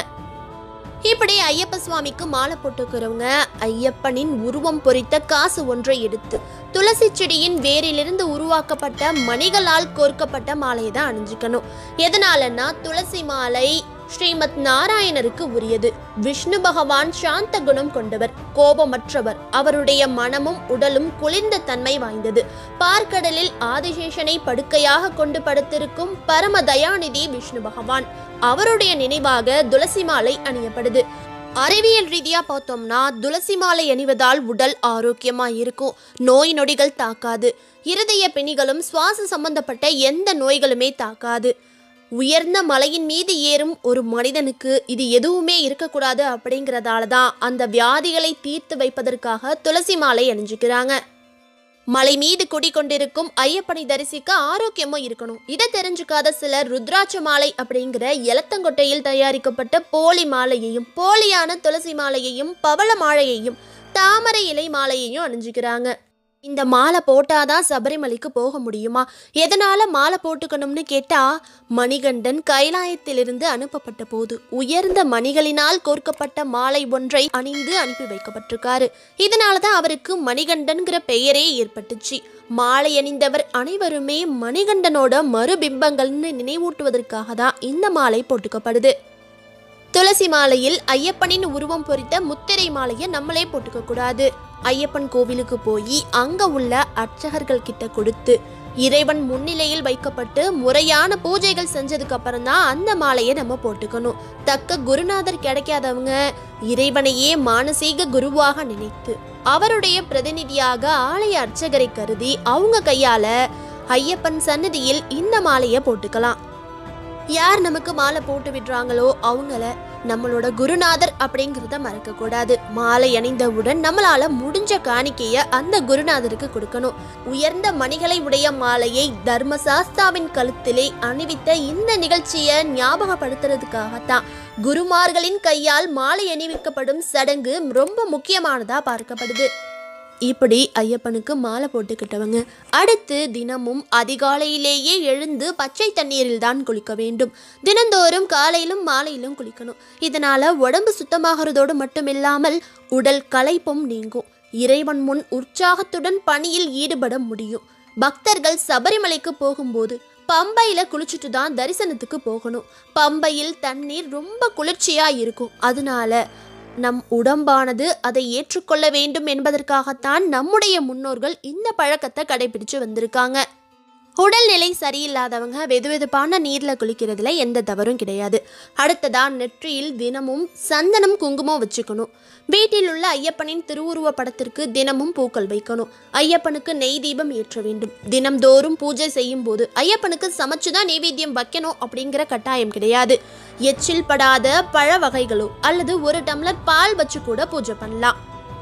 இப்படி ஐயப்ப சுவாமிக்கு மாலை போட்டுக்கிறவங்க ஐயப்பனின் உருவம் பொறித்த காசு ஒன்றை எடுத்து துளசி செடியின் வேரிலிருந்து உருவாக்கப்பட்ட மணிகளால் கோர்க்கப்பட்ட மாலையை தான் அணிஞ்சுக்கணும் எதனாலன்னா துளசி மாலை ஸ்ரீமத் நாராயணருக்கு உரியது விஷ்ணு பகவான் சாந்த குணம் கொண்டவர் கோபமற்றவர் அவருடைய மனமும் உடலும் குளிர்ந்த தன்மை வாய்ந்தது பார்க்கடலில் ஆதிசேஷனை படுக்கையாக கொண்டு படுத்திருக்கும் பரம தயாநிதி விஷ்ணு பகவான் அவருடைய நினைவாக துளசி மாலை அணியப்படுது அறிவியல் ரீதியா பார்த்தோம்னா துளசி மாலை அணிவதால் உடல் ஆரோக்கியமா இருக்கும் நோய் நொடிகள் தாக்காது இருதய பிணிகளும் சுவாச சம்பந்தப்பட்ட எந்த நோய்களுமே தாக்காது உயர்ந்த மலையின் மீது ஏறும் ஒரு மனிதனுக்கு இது எதுவுமே இருக்கக்கூடாது அப்படிங்கிறதால தான் அந்த வியாதிகளை தீர்த்து வைப்பதற்காக துளசி மாலை அணிஞ்சுக்கிறாங்க மலை மீது குடிக்கொண்டிருக்கும் ஐயப்பனை தரிசிக்க ஆரோக்கியமும் இருக்கணும் இதை தெரிஞ்சுக்காத சிலர் ருத்ராட்ச மாலை அப்படிங்கிற எலத்தங்கொட்டையில் தயாரிக்கப்பட்ட போலி மாலையையும் போலியான துளசி மாலையையும் பவள மாலையையும் தாமரை இலை மாலையையும் அணிஞ்சுக்கிறாங்க இந்த மாலை போட்டாதான் சபரிமலைக்கு போக முடியுமா எதனால மாலை போட்டுக்கணும்னு கேட்டா மணிகண்டன் கைலாயத்திலிருந்து அனுப்பப்பட்ட போது உயர்ந்த மணிகளினால் கோர்க்கப்பட்ட மாலை ஒன்றை அணிந்து அனுப்பி வைக்கப்பட்டிருக்காரு இதனால தான் அவருக்கு மணிகண்டன்கிற பெயரே ஏற்பட்டுச்சு மாலை அணிந்தவர் அனைவருமே மணிகண்டனோட மறுபிம்பங்கள்னு நினைவூட்டுவதற்காக தான் இந்த மாலை போட்டுக்கப்படுது துளசி மாலையில் ஐயப்பனின் உருவம் பொறித்த முத்திரை மாலையை நம்மளே போட்டுக்க கூடாது ஐயப்பன் கோவிலுக்கு போய் அங்க உள்ள அர்ச்சகர்கள் கிட்ட கொடுத்து இறைவன் முன்னிலையில் வைக்கப்பட்டு முறையான பூஜைகள் செஞ்சதுக்கு அப்புறம் தான் அந்த மாலையை நம்ம போட்டுக்கணும் தக்க குருநாதர் கிடைக்காதவங்க இறைவனையே மானசீக குருவாக நினைத்து அவருடைய பிரதிநிதியாக ஆலய அர்ச்சகரை கருதி அவங்க கையால ஐயப்பன் சன்னதியில் இந்த மாலையை போட்டுக்கலாம் யார் நமக்கு மாலை போட்டு விடுறாங்களோ அவங்கள நம்மளோட குருநாதர் அப்படிங்கிறத மறக்க கூடாது மாலை அணிந்தவுடன் நம்மளால முடிஞ்ச காணிக்கைய அந்த குருநாதருக்கு கொடுக்கணும் உயர்ந்த மணிகளை உடைய மாலையை தர்மசாஸ்தாவின் கழுத்திலே அணிவித்த இந்த நிகழ்ச்சியை ஞாபகப்படுத்துறதுக்காகத்தான் குருமார்களின் கையால் மாலை அணிவிக்கப்படும் சடங்கு ரொம்ப முக்கியமானதா பார்க்கப்படுது இப்படி ஐயப்பனுக்கு மாலை போட்டுக்கிட்டவங்க அடுத்து தினமும் அதிகாலையிலேயே எழுந்து பச்சை தண்ணீரில் தான் குளிக்க வேண்டும் தினந்தோறும் காலையிலும் மாலையிலும் குளிக்கணும் இதனால உடம்பு சுத்தமாகிறதோடு மட்டுமில்லாமல் உடல் களைப்பும் நீங்கும் இறைவன் முன் உற்சாகத்துடன் பணியில் ஈடுபட முடியும் பக்தர்கள் சபரிமலைக்கு போகும்போது பம்பையில குளிச்சுட்டு தான் தரிசனத்துக்கு போகணும் பம்பையில் தண்ணீர் ரொம்ப குளிர்ச்சியா இருக்கும் அதனால நம் உடம்பானது அதை ஏற்றுக்கொள்ள வேண்டும் என்பதற்காகத்தான் நம்முடைய முன்னோர்கள் இந்த பழக்கத்தை கடைபிடிச்சு வந்திருக்காங்க உடல்நிலை சரியில்லாதவங்க வெதுவெதுப்பான நீர்ல குளிக்கிறதுல எந்த தவறும் கிடையாது அடுத்ததா நெற்றியில் தினமும் சந்தனம் குங்குமம் வச்சுக்கணும் வீட்டில் உள்ள ஐயப்பனின் திருவுருவ படத்திற்கு தினமும் பூக்கள் வைக்கணும் ஐயப்பனுக்கு நெய் தீபம் ஏற்ற வேண்டும் தினம்தோறும் பூஜை செய்யும் போது ஐயப்பனுக்கு சமைச்சுதான் நைவேத்தியம் வைக்கணும் அப்படிங்கிற கட்டாயம் கிடையாது எச்சில் படாத பழ வகைகளோ அல்லது ஒரு டம்ளர் பால் வச்சு கூட பூஜை பண்ணலாம்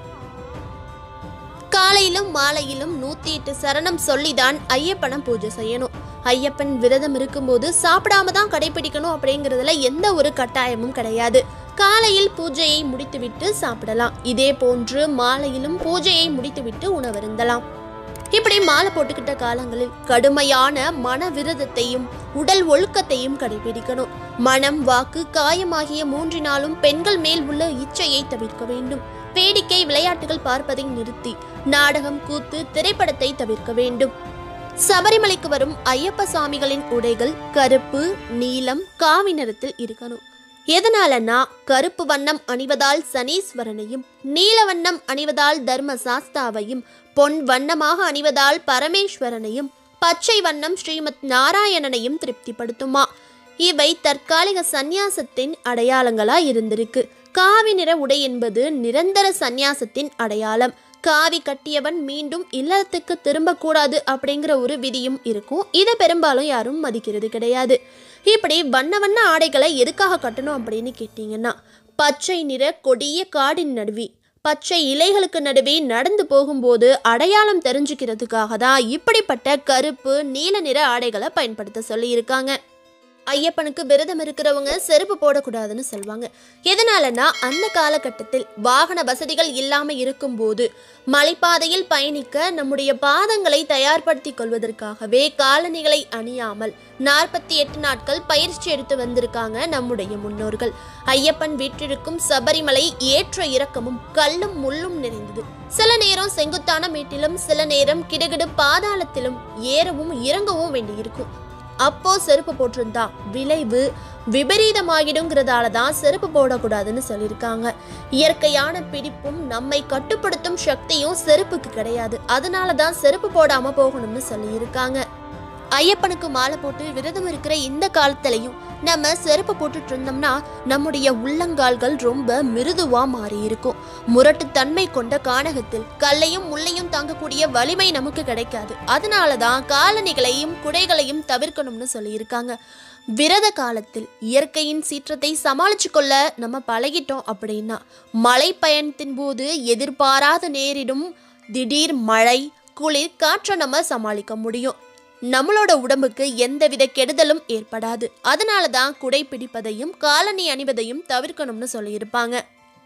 காலையிலும் மாலையிலும் நூத்தி எட்டு சரணம் சொல்லிதான் ஐயப்பனை பூஜை செய்யணும் ஐயப்பன் விரதம் இருக்கும்போது சாப்பிடாம தான் கடைபிடிக்கணும் அப்படிங்கிறதுல எந்த ஒரு கட்டாயமும் கிடையாது காலையில் பூஜையை முடித்துவிட்டு சாப்பிடலாம் இதே போன்று மாலையிலும் பூஜையை முடித்துவிட்டு உணவருந்தலாம் இப்படி மாலை போட்டுக்கிட்ட காலங்களில் கடுமையான மன விரதத்தையும் உடல் ஒழுக்கத்தையும் கடைபிடிக்கணும் மனம் வாக்கு காயமாகிய மூன்றினாலும் பெண்கள் மேல் உள்ள இச்சையை தவிர்க்க வேண்டும் வேடிக்கை விளையாட்டுகள் பார்ப்பதை நிறுத்தி நாடகம் கூத்து திரைப்படத்தை தவிர்க்க வேண்டும் சபரிமலைக்கு வரும் ஐயப்ப சாமிகளின் உடைகள் கருப்பு நீலம் காவி நிறத்தில் இருக்கணும் எதனாலனா கருப்பு வண்ணம் அணிவதால் சனீஸ்வரனையும் நீல வண்ணம் அணிவதால் தர்ம சாஸ்தாவையும் பொன் வண்ணமாக அணிவதால் பரமேஸ்வரனையும் பச்சை வண்ணம் ஸ்ரீமத் நாராயணனையும் திருப்திப்படுத்துமா இவை தற்காலிக சந்நியாசத்தின் அடையாளங்களா இருந்திருக்கு காவி நிற உடை என்பது நிரந்தர சந்நியாசத்தின் அடையாளம் காவி கட்டியவன் மீண்டும் இல்லறத்துக்கு திரும்பக்கூடாது அப்படிங்கிற ஒரு விதியும் இருக்கும் இதை பெரும்பாலும் யாரும் மதிக்கிறது கிடையாது இப்படி வண்ண வண்ண ஆடைகளை எதுக்காக கட்டணும் அப்படின்னு கேட்டிங்கன்னா பச்சை நிற கொடிய காடின் நடுவி பச்சை இலைகளுக்கு நடுவே நடந்து போகும்போது அடையாளம் தெரிஞ்சுக்கிறதுக்காக தான் இப்படிப்பட்ட கருப்பு நீல நிற ஆடைகளை பயன்படுத்த சொல்லியிருக்காங்க ஐயப்பனுக்கு விரதம் இருக்கிறவங்க செருப்பு போடக்கூடாதுன்னு சொல்லுவாங்க எதனாலனா அந்த காலகட்டத்தில் வாகன வசதிகள் இல்லாம இருக்கும்போது மலைப்பாதையில் பயணிக்க நம்முடைய பாதங்களை தயார்படுத்திக் கொள்வதற்காகவே காலணிகளை அணியாமல் நாற்பத்தி எட்டு நாட்கள் பயிற்சி எடுத்து வந்திருக்காங்க நம்முடைய முன்னோர்கள் ஐயப்பன் வீற்றிருக்கும் சபரிமலை ஏற்ற இறக்கமும் கல்லும் முள்ளும் நிறைந்தது சில நேரம் செங்குத்தான மேட்டிலும் சில நேரம் கிடுகிடு பாதாளத்திலும் ஏறவும் இறங்கவும் வேண்டியிருக்கும் அப்போ செருப்பு போட்டிருந்தா விளைவு விபரீதமாகிடுங்கிறதால தான் செருப்பு போடக்கூடாதுன்னு சொல்லியிருக்காங்க இயற்கையான பிடிப்பும் நம்மை கட்டுப்படுத்தும் சக்தியும் செருப்புக்கு கிடையாது அதனால தான் செருப்பு போடாம போகணும்னு சொல்லியிருக்காங்க ஐயப்பனுக்கு மாலை போட்டு விரதம் இருக்கிற இந்த காலத்திலையும் நம்ம செருப்பு போட்டுட்டு இருந்தோம்னா நம்முடைய உள்ளங்கால்கள் ரொம்ப மிருதுவா மாறி இருக்கும் முரட்டுத்தன்மை கொண்ட கானகத்தில் கல்லையும் முள்ளையும் தாங்கக்கூடிய வலிமை நமக்கு கிடைக்காது அதனால தான் காலணிகளையும் குடைகளையும் தவிர்க்கணும்னு சொல்லியிருக்காங்க விரத காலத்தில் இயற்கையின் சீற்றத்தை சமாளிச்சு கொள்ள நம்ம பழகிட்டோம் அப்படின்னா மலை பயணத்தின் போது எதிர்பாராத நேரிடும் திடீர் மழை குளிர் காற்றை நம்ம சமாளிக்க முடியும் நம்மளோட உடம்புக்கு எந்தவித கெடுதலும் ஏற்படாது அதனால தான் குடை பிடிப்பதையும் காலணி அணிவதையும் தவிர்க்கணும்னு சொல்லியிருப்பாங்க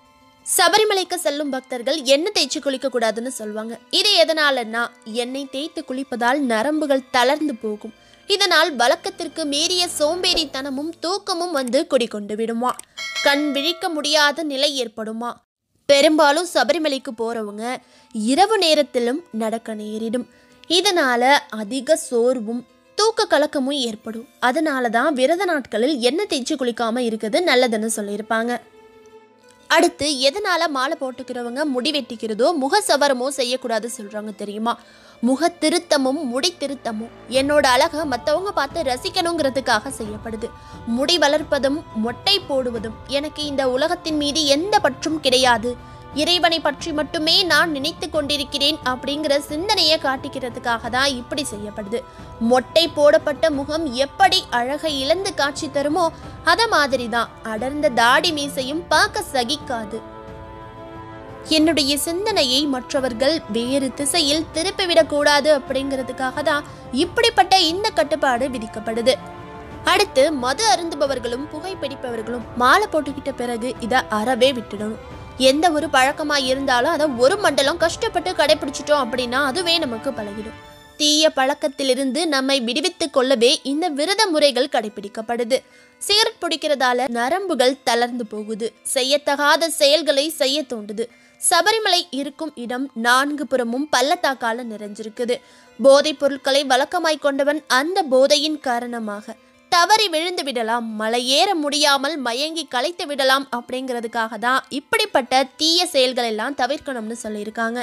சபரிமலைக்கு செல்லும் பக்தர்கள் எண்ணெய் தேய்ச்சி குளிக்க கூடாதுன்னு சொல்லுவாங்க இது எதனாலன்னா எண்ணெய் தேய்த்து குளிப்பதால் நரம்புகள் தளர்ந்து போகும் இதனால் வழக்கத்திற்கு மீறிய சோம்பேறித்தனமும் தூக்கமும் வந்து குடிக்கொண்டு விடுமா கண் விழிக்க முடியாத நிலை ஏற்படுமா பெரும்பாலும் சபரிமலைக்கு போறவங்க இரவு நேரத்திலும் நடக்க நேரிடும் இதனால அதிக சோர்வும் தூக்க கலக்கமும் ஏற்படும் அதனால தான் விரத நாட்களில் எண்ணெய் தேய்ச்சி குளிக்காம இருக்குது நல்லதுன்னு சொல்லியிருப்பாங்க அடுத்து எதனால மாலை போட்டுக்கிறவங்க முடி வெட்டிக்கிறதோ முக சவரமோ செய்யக்கூடாது சொல்றாங்க தெரியுமா முக திருத்தமும் முடி திருத்தமும் என்னோட அழகை மற்றவங்க பார்த்து ரசிக்கணுங்கிறதுக்காக செய்யப்படுது முடி வளர்ப்பதும் மொட்டை போடுவதும் எனக்கு இந்த உலகத்தின் மீது எந்த பற்றும் கிடையாது இறைவனை பற்றி மட்டுமே நான் நினைத்து கொண்டிருக்கிறேன் அப்படிங்கிற சிந்தனையை காட்டிக்கிறதுக்காக தான் இப்படி செய்யப்படுது மொட்டை போடப்பட்ட முகம் எப்படி அழகை இழந்து காட்சி தருமோ அத மாதிரி தான் அடர்ந்த தாடி மீசையும் பார்க்க சகிக்காது என்னுடைய சிந்தனையை மற்றவர்கள் வேறு திசையில் திருப்பிவிடக்கூடாது அப்படிங்கிறதுக்காக தான் இப்படிப்பட்ட இந்த கட்டுப்பாடு விதிக்கப்படுது அடுத்து மது அருந்துபவர்களும் புகைப்பிடிப்பவர்களும் மாலை போட்டுக்கிட்ட பிறகு இதை அறவே விட்டுடணும் எந்த ஒரு பழக்கமா இருந்தாலும் அதை ஒரு மண்டலம் கஷ்டப்பட்டு கடைபிடிச்சிட்டோம் அப்படின்னா அதுவே நமக்கு பழகிடும் தீய பழக்கத்திலிருந்து நம்மை விடுவித்துக் கொள்ளவே இந்த விரத முறைகள் கடைபிடிக்கப்படுது சிகரெட் பிடிக்கிறதால நரம்புகள் தளர்ந்து போகுது செய்யத்தகாத செயல்களை செய்ய தோண்டுது சபரிமலை இருக்கும் இடம் நான்கு புறமும் பள்ளத்தாக்கால நிறைஞ்சிருக்குது போதைப் பொருட்களை வழக்கமாய் கொண்டவன் அந்த போதையின் காரணமாக தவறி விழுந்து விடலாம் மலை ஏற முடியாமல் மயங்கி களைத்து விடலாம் அப்படிங்கிறதுக்காக தான் இப்படிப்பட்ட தீய செயல்கள் எல்லாம் தவிர்க்கணும்னு சொல்லியிருக்காங்க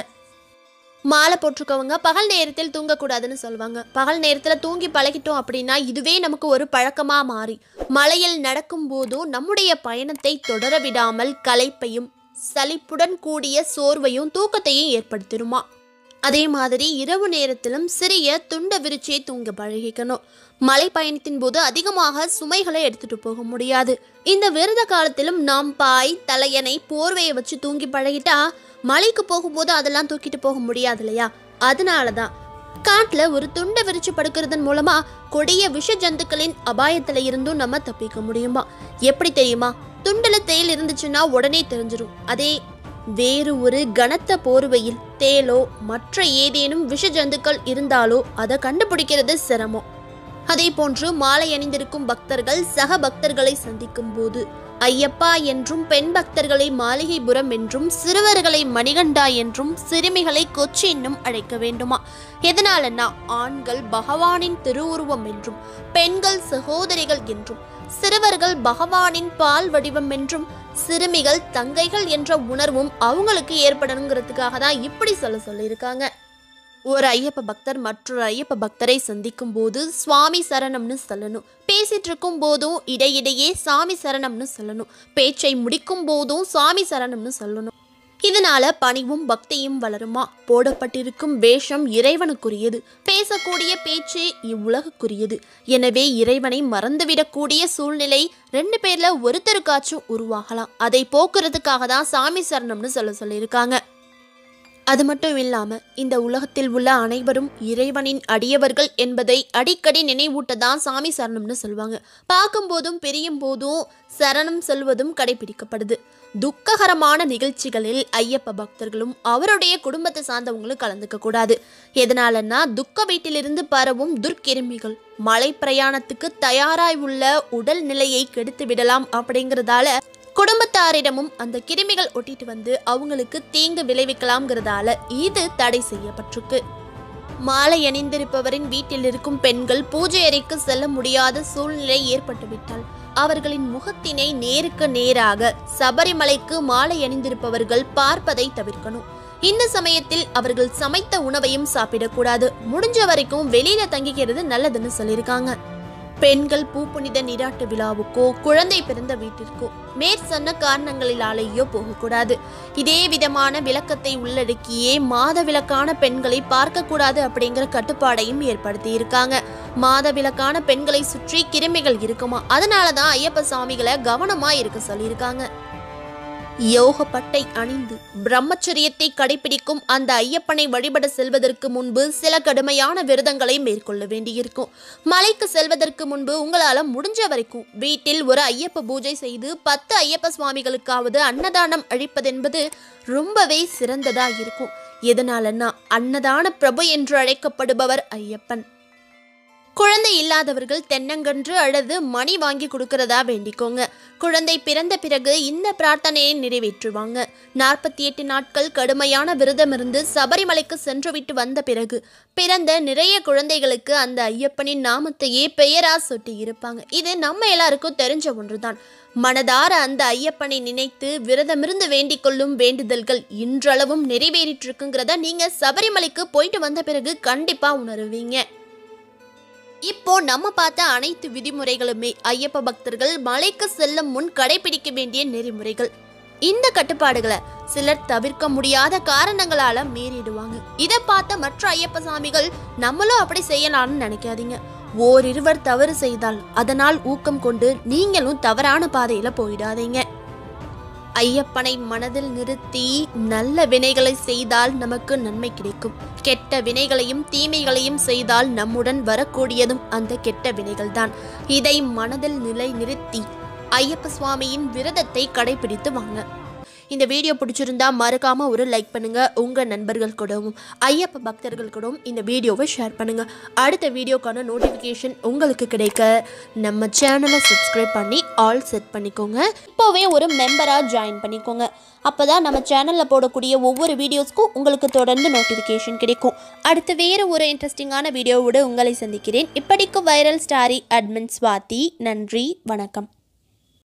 மாலை போட்டிருக்கவங்க பகல் நேரத்தில் தூங்கக்கூடாதுன்னு சொல்லுவாங்க பகல் நேரத்தில் தூங்கி பழகிட்டோம் அப்படின்னா இதுவே நமக்கு ஒரு பழக்கமாக மாறி மலையில் நடக்கும் போதும் நம்முடைய பயணத்தை தொடர விடாமல் களைப்பையும் சலிப்புடன் கூடிய சோர்வையும் தூக்கத்தையும் ஏற்படுத்திடுமா அதே மாதிரி இரவு நேரத்திலும் சிறிய துண்ட விரிச்சே தூங்க பழகிக்கணும் மலை பயணத்தின் போது அதிகமாக சுமைகளை எடுத்துட்டு போக முடியாது இந்த விரத காலத்திலும் நாம் பாய் தலையணை போர்வையை வச்சு தூங்கி பழகிட்டா மலைக்கு போகும்போது அதெல்லாம் தூக்கிட்டு போக முடியாது இல்லையா அதனால தான் காட்டுல ஒரு துண்டை விரிச்சு படுக்கிறதன் மூலமா கொடிய விஷ ஜந்துக்களின் அபாயத்துல இருந்தும் நம்ம தப்பிக்க முடியுமா எப்படி தெரியுமா துண்டுல தேல் இருந்துச்சுன்னா உடனே தெரிஞ்சிரும் அதே வேறு ஒரு கனத்த போர்வையில் தேலோ மற்ற ஏதேனும் விஷ ஜந்துக்கள் இருந்தாலோ அதை கண்டுபிடிக்கிறது சிரமம் அதே போன்று மாலை அணிந்திருக்கும் பக்தர்கள் சக பக்தர்களை சந்திக்கும் போது ஐயப்பா என்றும் பெண் பக்தர்களை மாளிகைபுரம் என்றும் சிறுவர்களை மணிகண்டா என்றும் சிறுமிகளை கொச்சி என்னும் அழைக்க வேண்டுமா எதனாலன்னா ஆண்கள் பகவானின் திருவுருவம் என்றும் பெண்கள் சகோதரிகள் என்றும் சிறுவர்கள் பகவானின் பால் வடிவம் என்றும் சிறுமிகள் தங்கைகள் என்ற உணர்வும் அவங்களுக்கு ஏற்படணுங்கிறதுக்காக தான் இப்படி சொல்ல சொல்லியிருக்காங்க ஒரு ஐயப்ப பக்தர் மற்றொரு ஐயப்ப பக்தரை சந்திக்கும் போது சுவாமி சரணம்னு சொல்லணும் பேசிட்டு இருக்கும் போதும் இடையிடையே சாமி சரணம்னு சொல்லணும் பேச்சை முடிக்கும் போதும் சுவாமி சரணம்னு சொல்லணும் இதனால பணிவும் பக்தியும் வளருமா போடப்பட்டிருக்கும் வேஷம் இறைவனுக்குரியது பேசக்கூடிய பேச்சு இவ்வுலகுக்குரியது எனவே இறைவனை மறந்துவிடக்கூடிய சூழ்நிலை ரெண்டு பேர்ல ஒருத்தருக்காச்சும் உருவாகலாம் அதை போக்குறதுக்காக தான் சாமி சரணம்னு சொல்ல சொல்லியிருக்காங்க அது மட்டும் இல்லாம இந்த உலகத்தில் உள்ள அனைவரும் இறைவனின் அடியவர்கள் என்பதை அடிக்கடி நினைவூட்ட தான் சாமி சரணம்னு சொல்லுவாங்க பார்க்கும்போதும் பிரியும் போதும் சரணம் சொல்வதும் கடைபிடிக்கப்படுது துக்ககரமான நிகழ்ச்சிகளில் ஐயப்ப பக்தர்களும் அவருடைய குடும்பத்தை சார்ந்தவங்களும் கலந்துக்க கூடாது எதனாலன்னா துக்க வீட்டிலிருந்து பரவும் துர்க்கிருமிகள் மலை பிரயாணத்துக்கு தயாராய் உள்ள உடல் நிலையை கெடுத்து விடலாம் அப்படிங்கிறதால குடும்பத்தாரிடமும் அந்த கிருமிகள் ஒட்டிட்டு வந்து அவங்களுக்கு தீங்கு விளைவிக்கலாம்ங்கிறதால இது தடை செய்யப்பட்டிருக்கு மாலை அணிந்திருப்பவரின் வீட்டில் இருக்கும் பெண்கள் பூஜை அறைக்கு செல்ல முடியாத சூழ்நிலை ஏற்பட்டுவிட்டால் அவர்களின் முகத்தினை நேருக்கு நேராக சபரிமலைக்கு மாலை அணிந்திருப்பவர்கள் பார்ப்பதை தவிர்க்கணும் இந்த சமயத்தில் அவர்கள் சமைத்த உணவையும் சாப்பிடக்கூடாது முடிஞ்ச வரைக்கும் வெளியில தங்கிக்கிறது நல்லதுன்னு சொல்லியிருக்காங்க பெண்கள் பூப்புனித நீராட்டு விழாவுக்கோ குழந்தை பிறந்த வீட்டிற்கோ மேற்சொன்ன காரணங்களிலாலேயோ போகக்கூடாது இதே விதமான விளக்கத்தை உள்ளடக்கியே மாத விளக்கான பெண்களை பார்க்கக்கூடாது அப்படிங்கிற கட்டுப்பாடையும் ஏற்படுத்தி இருக்காங்க மாத விளக்கான பெண்களை சுற்றி கிருமிகள் இருக்குமா அதனால தான் ஐயப்ப சாமிகளை கவனமா இருக்க சொல்லியிருக்காங்க யோகப்பட்டை அணிந்து பிரம்மச்சரியத்தை கடைபிடிக்கும் அந்த ஐயப்பனை வழிபட செல்வதற்கு முன்பு சில கடுமையான விரதங்களை மேற்கொள்ள வேண்டியிருக்கும் மலைக்கு செல்வதற்கு முன்பு உங்களால் முடிஞ்ச வரைக்கும் வீட்டில் ஒரு ஐயப்ப பூஜை செய்து பத்து ஐயப்ப சுவாமிகளுக்காவது அன்னதானம் அழிப்பதென்பது ரொம்பவே சிறந்ததா இருக்கும் எதனாலன்னா அன்னதான பிரபு என்று அழைக்கப்படுபவர் ஐயப்பன் குழந்தை இல்லாதவர்கள் தென்னங்கன்று அல்லது மணி வாங்கி கொடுக்கறதா வேண்டிக்கோங்க குழந்தை பிறந்த பிறகு இந்த பிரார்த்தனையை நிறைவேற்றுவாங்க நாற்பத்தி எட்டு நாட்கள் கடுமையான விரதம் இருந்து சபரிமலைக்கு சென்றுவிட்டு வந்த பிறகு பிறந்த நிறைய குழந்தைகளுக்கு அந்த ஐயப்பனின் நாமத்தையே பெயரா சொட்டி இருப்பாங்க இது நம்ம எல்லாருக்கும் தெரிஞ்ச ஒன்றுதான் மனதார அந்த ஐயப்பனை நினைத்து விரதமிருந்து வேண்டிக் கொள்ளும் வேண்டுதல்கள் இன்றளவும் நிறைவேறிட்டு இருக்குங்கிறத நீங்க சபரிமலைக்கு போயிட்டு வந்த பிறகு கண்டிப்பா உணருவீங்க இப்போ நம்ம பார்த்த அனைத்து விதிமுறைகளுமே ஐயப்ப பக்தர்கள் மலைக்கு செல்லும் முன் கடைபிடிக்க வேண்டிய நெறிமுறைகள் இந்த கட்டுப்பாடுகளை சிலர் தவிர்க்க முடியாத காரணங்களால மீறிடுவாங்க இதை பார்த்த மற்ற ஐயப்ப சாமிகள் நம்மளும் அப்படி செய்யலாம்னு நினைக்காதீங்க ஓரிருவர் தவறு செய்தால் அதனால் ஊக்கம் கொண்டு நீங்களும் தவறான பாதையில போயிடாதீங்க ஐயப்பனை மனதில் நிறுத்தி நல்ல வினைகளை செய்தால் நமக்கு நன்மை கிடைக்கும் கெட்ட வினைகளையும் தீமைகளையும் செய்தால் நம்முடன் வரக்கூடியதும் அந்த கெட்ட வினைகள்தான் இதை மனதில் நிலை நிறுத்தி ஐயப்ப சுவாமியின் விரதத்தை கடைபிடித்து வாங்க இந்த வீடியோ பிடிச்சிருந்தா மறக்காம ஒரு லைக் பண்ணுங்க உங்க நண்பர்கள் கூடவும் ஐயப்ப பக்தர்கள் கூடவும் இந்த வீடியோவை ஷேர் பண்ணுங்க அடுத்த வீடியோக்கான நோட்டிஃபிகேஷன் உங்களுக்கு கிடைக்க நம்ம சேனலை சப்ஸ்கிரைப் பண்ணி ஆல் செட் பண்ணிக்கோங்க இப்போவே ஒரு மெம்பராக ஜாயின் பண்ணிக்கோங்க அப்பதான் நம்ம சேனலில் போடக்கூடிய ஒவ்வொரு வீடியோஸ்க்கும் உங்களுக்கு தொடர்ந்து நோட்டிஃபிகேஷன் கிடைக்கும் அடுத்து வேறு ஒரு இன்ட்ரெஸ்டிங்கான வீடியோவோடு உங்களை சந்திக்கிறேன் இப்படிக்கு வைரல் ஸ்டாரி அட்மின் ஸ்வாதி நன்றி வணக்கம்